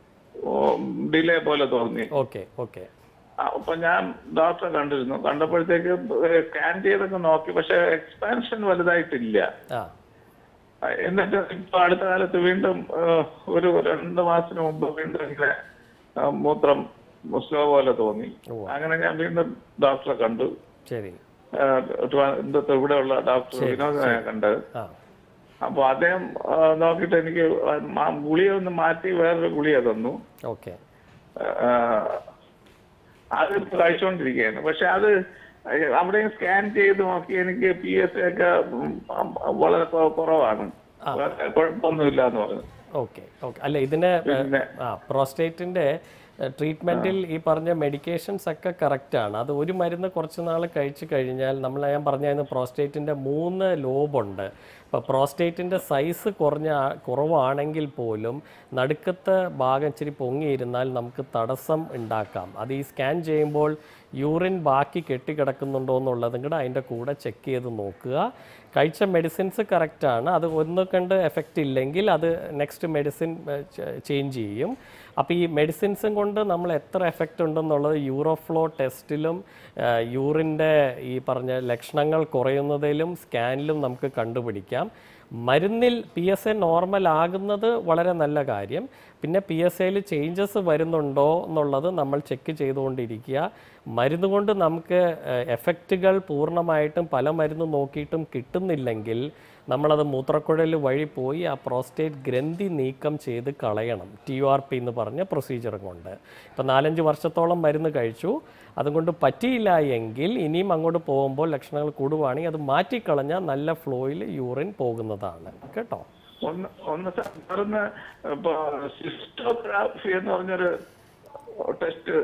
ഡിലേ പോലെ തോന്നി ഓക്കെ ഓക്കെ ആ, അപ്പൊ ഞാൻ ഡോക്ടറെ കണ്ടിരുന്നു കണ്ടപ്പോഴത്തേക്ക് സ്കാൻ ചെയ്തൊക്കെ നോക്കി പക്ഷെ എക്സ്പാൻഷൻ വലുതായിട്ടില്ല ആ ആ, എന്നിട്ട് ഇപ്പൊ അടുത്ത കാലത്ത് വീണ്ടും ആ, ഒരു രണ്ട് മാസത്തിന് മുമ്പ് വീണ്ടും ഇങ്ങനെ ആ, മൂത്രം സ്ലോ പോലെ തോന്നി അങ്ങനെ ഞാൻ വീണ്ടും ഡോക്ടറെ കണ്ടു ശരി ആ, ട്രിവാൻഡ്രത്ത് ഇവിടെയുള്ള ഡോക്ടർ വിനോദനെ കണ്ടത് ആ അപ്പൊ അദ്ദേഹം ആ, നോക്കിയിട്ട് എനിക്ക് ആ ഗുളിക ഒന്ന് മാറ്റി വേറൊരു ഗുളിക തന്നു ഓക്കെ ആ, അത് ഇപ്പൊ കഴിച്ചുകൊണ്ടിരിക്കുകയാണ് പക്ഷെ അത് അവിടെയും സ്കാൻ ചെയ്ത് നോക്കി എനിക്ക് പി എസ് ഒക്കെ ഉം, വളരെ കൊ- കുറവാണ് കുഴപ്പമൊന്നുമില്ല എന്ന് പറഞ്ഞു ഓക്കെ ഓക്കെ അല്ല ഇതിന് പിന്നെ- ആ പ്രോസ്റ്റേറ്റിൻ്റെ ട്രീറ്റ്മെൻറ്റിൽ ഈ പറഞ്ഞ മെഡിക്കേഷൻസ് ഒക്കെ കറക്റ്റാണ് അത് ഒരു മരുന്ന് കുറച്ച് നാൾ കഴിച്ചു കഴിഞ്ഞാൽ നമ്മൾ ഞാൻ പറഞ്ഞായിരുന്നു പ്രോസ്റ്റേറ്റിൻ്റെ മൂന്ന് ലോബുണ്ട് ഇപ്പോൾ പ്രോസ്റ്റേറ്റിൻ്റെ സൈസ് കുറഞ്ഞ ആ- കുറവാണെങ്കിൽ പോലും നടുക്കത്തെ ഭാഗം ഇച്ചിരി പൊങ്ങിയിരുന്നാൽ നമുക്ക് തടസ്സം ഉണ്ടാക്കാം അത് ഈ സ്കാൻ ചെയ്യുമ്പോൾ യൂറിൻ ബാക്കി കെട്ടിക്കിടക്കുന്നുണ്ടോ എന്നുള്ളതും കൂടെ അതിൻ്റെ കൂടെ ചെക്ക് ചെയ്ത് നോക്കുക കഴിച്ച മെഡിസിൻസ് കറക്റ്റാണ് അത് ഒന്ന് കണ്ട് എഫക്റ്റ് ഇല്ലെങ്കിൽ അത് നെക്സ്റ്റ് മെഡിസിൻ ചേഞ്ച് ചെയ്യും അപ്പോൾ ഈ മെഡിസിൻസും കൊണ്ട് നമ്മൾ എത്ര എഫക്റ്റ് ഉണ്ടെന്നുള്ളത് യൂറോഫ്ലോ ടെസ്റ്റിലും യൂറിൻ്റെ ഈ പറഞ്ഞ ലക്ഷണങ്ങൾ കുറയുന്നതിലും സ്കാനിലും നമുക്ക് കണ്ടുപിടിക്കാം മരുന്നിൽ പി എസ് എ നോർമൽ ആകുന്നത് വളരെ നല്ല കാര്യം പിന്നെ പി എസ് എയിൽ ചേഞ്ചസ് വരുന്നുണ്ടോ എന്നുള്ളത് നമ്മൾ ചെക്ക് ചെയ്തുകൊണ്ടിരിക്കുക മരുന്ന് കൊണ്ട് നമുക്ക് എഫക്റ്റുകൾ പൂർണ്ണമായിട്ടും പല മരുന്ന് നോക്കിയിട്ടും കിട്ടുന്നില്ലെങ്കിൽ നമ്മളത് മൂത്രക്കുഴൽ വഴി പോയി ആ പ്രോസ്റ്റേറ്റ് ഗ്രന്ഥി നീക്കം ചെയ്ത് കളയണം ടി യു ആർ പി എന്ന് പറഞ്ഞ പ്രൊസീജിയർ കൊണ്ട് ഇപ്പം നാലഞ്ച് വർഷത്തോളം മരുന്ന് കഴിച്ചു അതുകൊണ്ട് പറ്റിയില്ല എങ്കിൽ ഇനിയും അങ്ങോട്ട് പോകുമ്പോൾ ലക്ഷണങ്ങൾ കൂടുവാണെങ്കിൽ അത് മാറ്റിക്കളഞ്ഞാൽ നല്ല ഫ്ലോയിൽ യൂറിൻ പോകുന്നതാണ് കേട്ടോ ഒന്ന് ഒന്ന് സാറിന് ഇപ്പൊ സിസ്റ്റോഗ്രാഫി എന്ന് പറഞ്ഞൊരു ടെസ്റ്റ്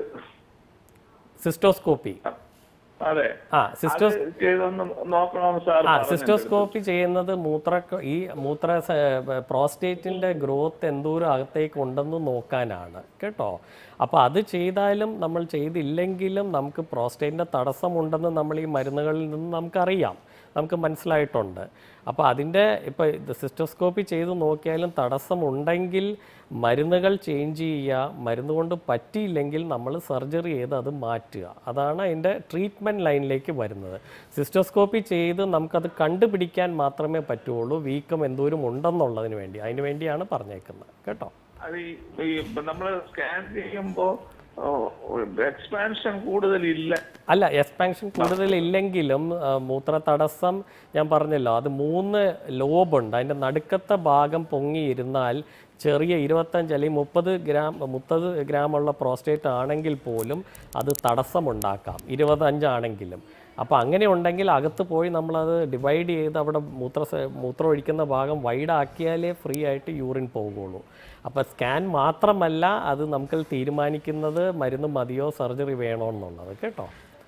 സിസ്റ്റോസ്കോപ്പി അതെ ആ സിസ്റ്റോ അത് ചെയ്തൊന്ന് നോക്കണമെന്ന് സാർ ആ സിസ്റ്റോസ്കോപ്പി ചെയ്യുന്നത് മൂത്ര ഈ മൂത്ര പ്രോസ്റ്റേറ്റിൻ്റെ ഗ്രോത്ത് എന്തോരം അകത്തേക്ക് ഉണ്ടെന്ന് നോക്കാനാണ് കേട്ടോ അപ്പോൾ അത് ചെയ്താലും നമ്മൾ ചെയ്തില്ലെങ്കിലും നമുക്ക് പ്രോസ്റ്റേറ്റിൻ്റെ തടസ്സമുണ്ടെന്ന് നമ്മൾ ഈ മരുന്നുകളിൽ നിന്ന് നമുക്കറിയാം നമുക്ക് മനസ്സിലായിട്ടുണ്ട് അപ്പോൾ അതിൻ്റെ ഇപ്പോൾ ഇത് സിസ്റ്റോസ്കോപ്പി ചെയ്ത് നോക്കിയാലും തടസ്സമുണ്ടെങ്കിൽ മരുന്നുകൾ ചേഞ്ച് ചെയ്യുക മരുന്ന് കൊണ്ട് പറ്റിയില്ലെങ്കിൽ നമ്മൾ സർജറി ചെയ്ത് അത് മാറ്റുക അതാണ് അതിൻ്റെ ട്രീറ്റ്മെൻറ്റ് ലൈനിലേക്ക് വരുന്നത് സിസ്റ്റോസ്കോപ്പി ചെയ്ത് നമുക്കത് കണ്ടുപിടിക്കാൻ മാത്രമേ പറ്റുള്ളൂ വീക്കം എന്തോരം ഉണ്ടെന്നുള്ളതിന് വേണ്ടി അതിന് വേണ്ടിയാണ് പറഞ്ഞേക്കുന്നത് കേട്ടോ അത് ഈ- ഈ നമ്മള് സ്കാൻ ചെയ്യുമ്പോ എക്സ്പാൻഷൻ കൂടുതലില്ല അല്ല എക്സ്പാൻഷൻ കൂടുതലില്ലെങ്കിലും ആ, മൂത്ര തടസ്സം ഞാൻ പറഞ്ഞല്ലോ അത് മൂന്ന് ലോബുണ്ട് അതിൻ്റെ നടുക്കത്തെ ഭാഗം പൊങ്ങിയിരുന്നാൽ ചെറിയ ഇരുപത്തഞ്ച് അല്ലെങ്കിൽ മുപ്പത് ഗ്രാം മുപ്പത് ഗ്രാമുള്ള പ്രോസ്റ്റേറ്റ് ആണെങ്കിൽ പോലും അത് തടസ്സമുണ്ടാക്കാം ഇരുപത്തഞ്ചാണെങ്കിലും അപ്പോൾ അങ്ങനെ ഉണ്ടെങ്കിൽ അകത്ത് പോയി നമ്മളത് ഡിവൈഡ് ചെയ്ത് അവിടെ മൂത്ര സ- മൂത്രം ഒഴിക്കുന്ന ഭാഗം വൈഡാക്കിയാലേ ഫ്രീ ആയിട്ട് യൂറിൻ പോകുള്ളൂ അപ്പോൾ സ്കാൻ മാത്രമല്ല അത് നമുക്ക് തീരുമാനിക്കുന്നത് മരുന്ന് മതിയോ സർജറി വേണോ എന്നുള്ളത് കേട്ടോ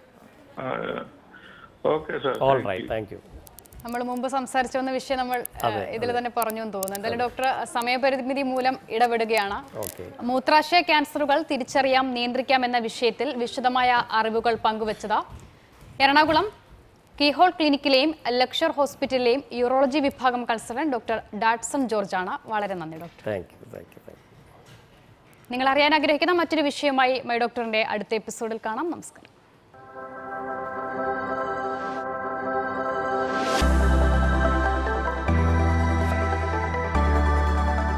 okay sir all right thank you നമ്മൾ മുമ്പ് സംസാരിച്ചു വന്ന വിഷയം നമ്മൾ ഇതിൽ തന്നെ പറഞ്ഞു എന്ന് തോന്നുന്നു എന്തായാലും ഡോക്ടർ സമയപരിമിതി മൂലം ഇടപെടുകയാണ് ഓക്കെ മൂത്രാശയ ക്യാൻസറുകൾ തിരിച്ചറിയാം നിയന്ത്രിക്കാം എന്ന വിഷയത്തിൽ വിശദമായ അറിവുകൾ പങ്കുവച്ചത് എറണാകുളം കീഹോൾ ക്ലിനിക്കിലെയും ലക്ഷർ ഹോസ്പിറ്റലിലെയും യൂറോളജി വിഭാഗം കൺസൾട്ടന്റ് ഡോക്ടർ ഡാഡ്സൺ ജോർജാണ് വളരെ നന്ദി doctor thank you thank you thank you നിങ്ങൾ അറിയാൻ ആഗ്രഹിക്കുന്ന മറ്റൊരു വിഷയമായി മൈ ഡോക്ടറിന്റെ അടുത്ത എപ്പിസോഡിൽ കാണാം നമസ്കാരം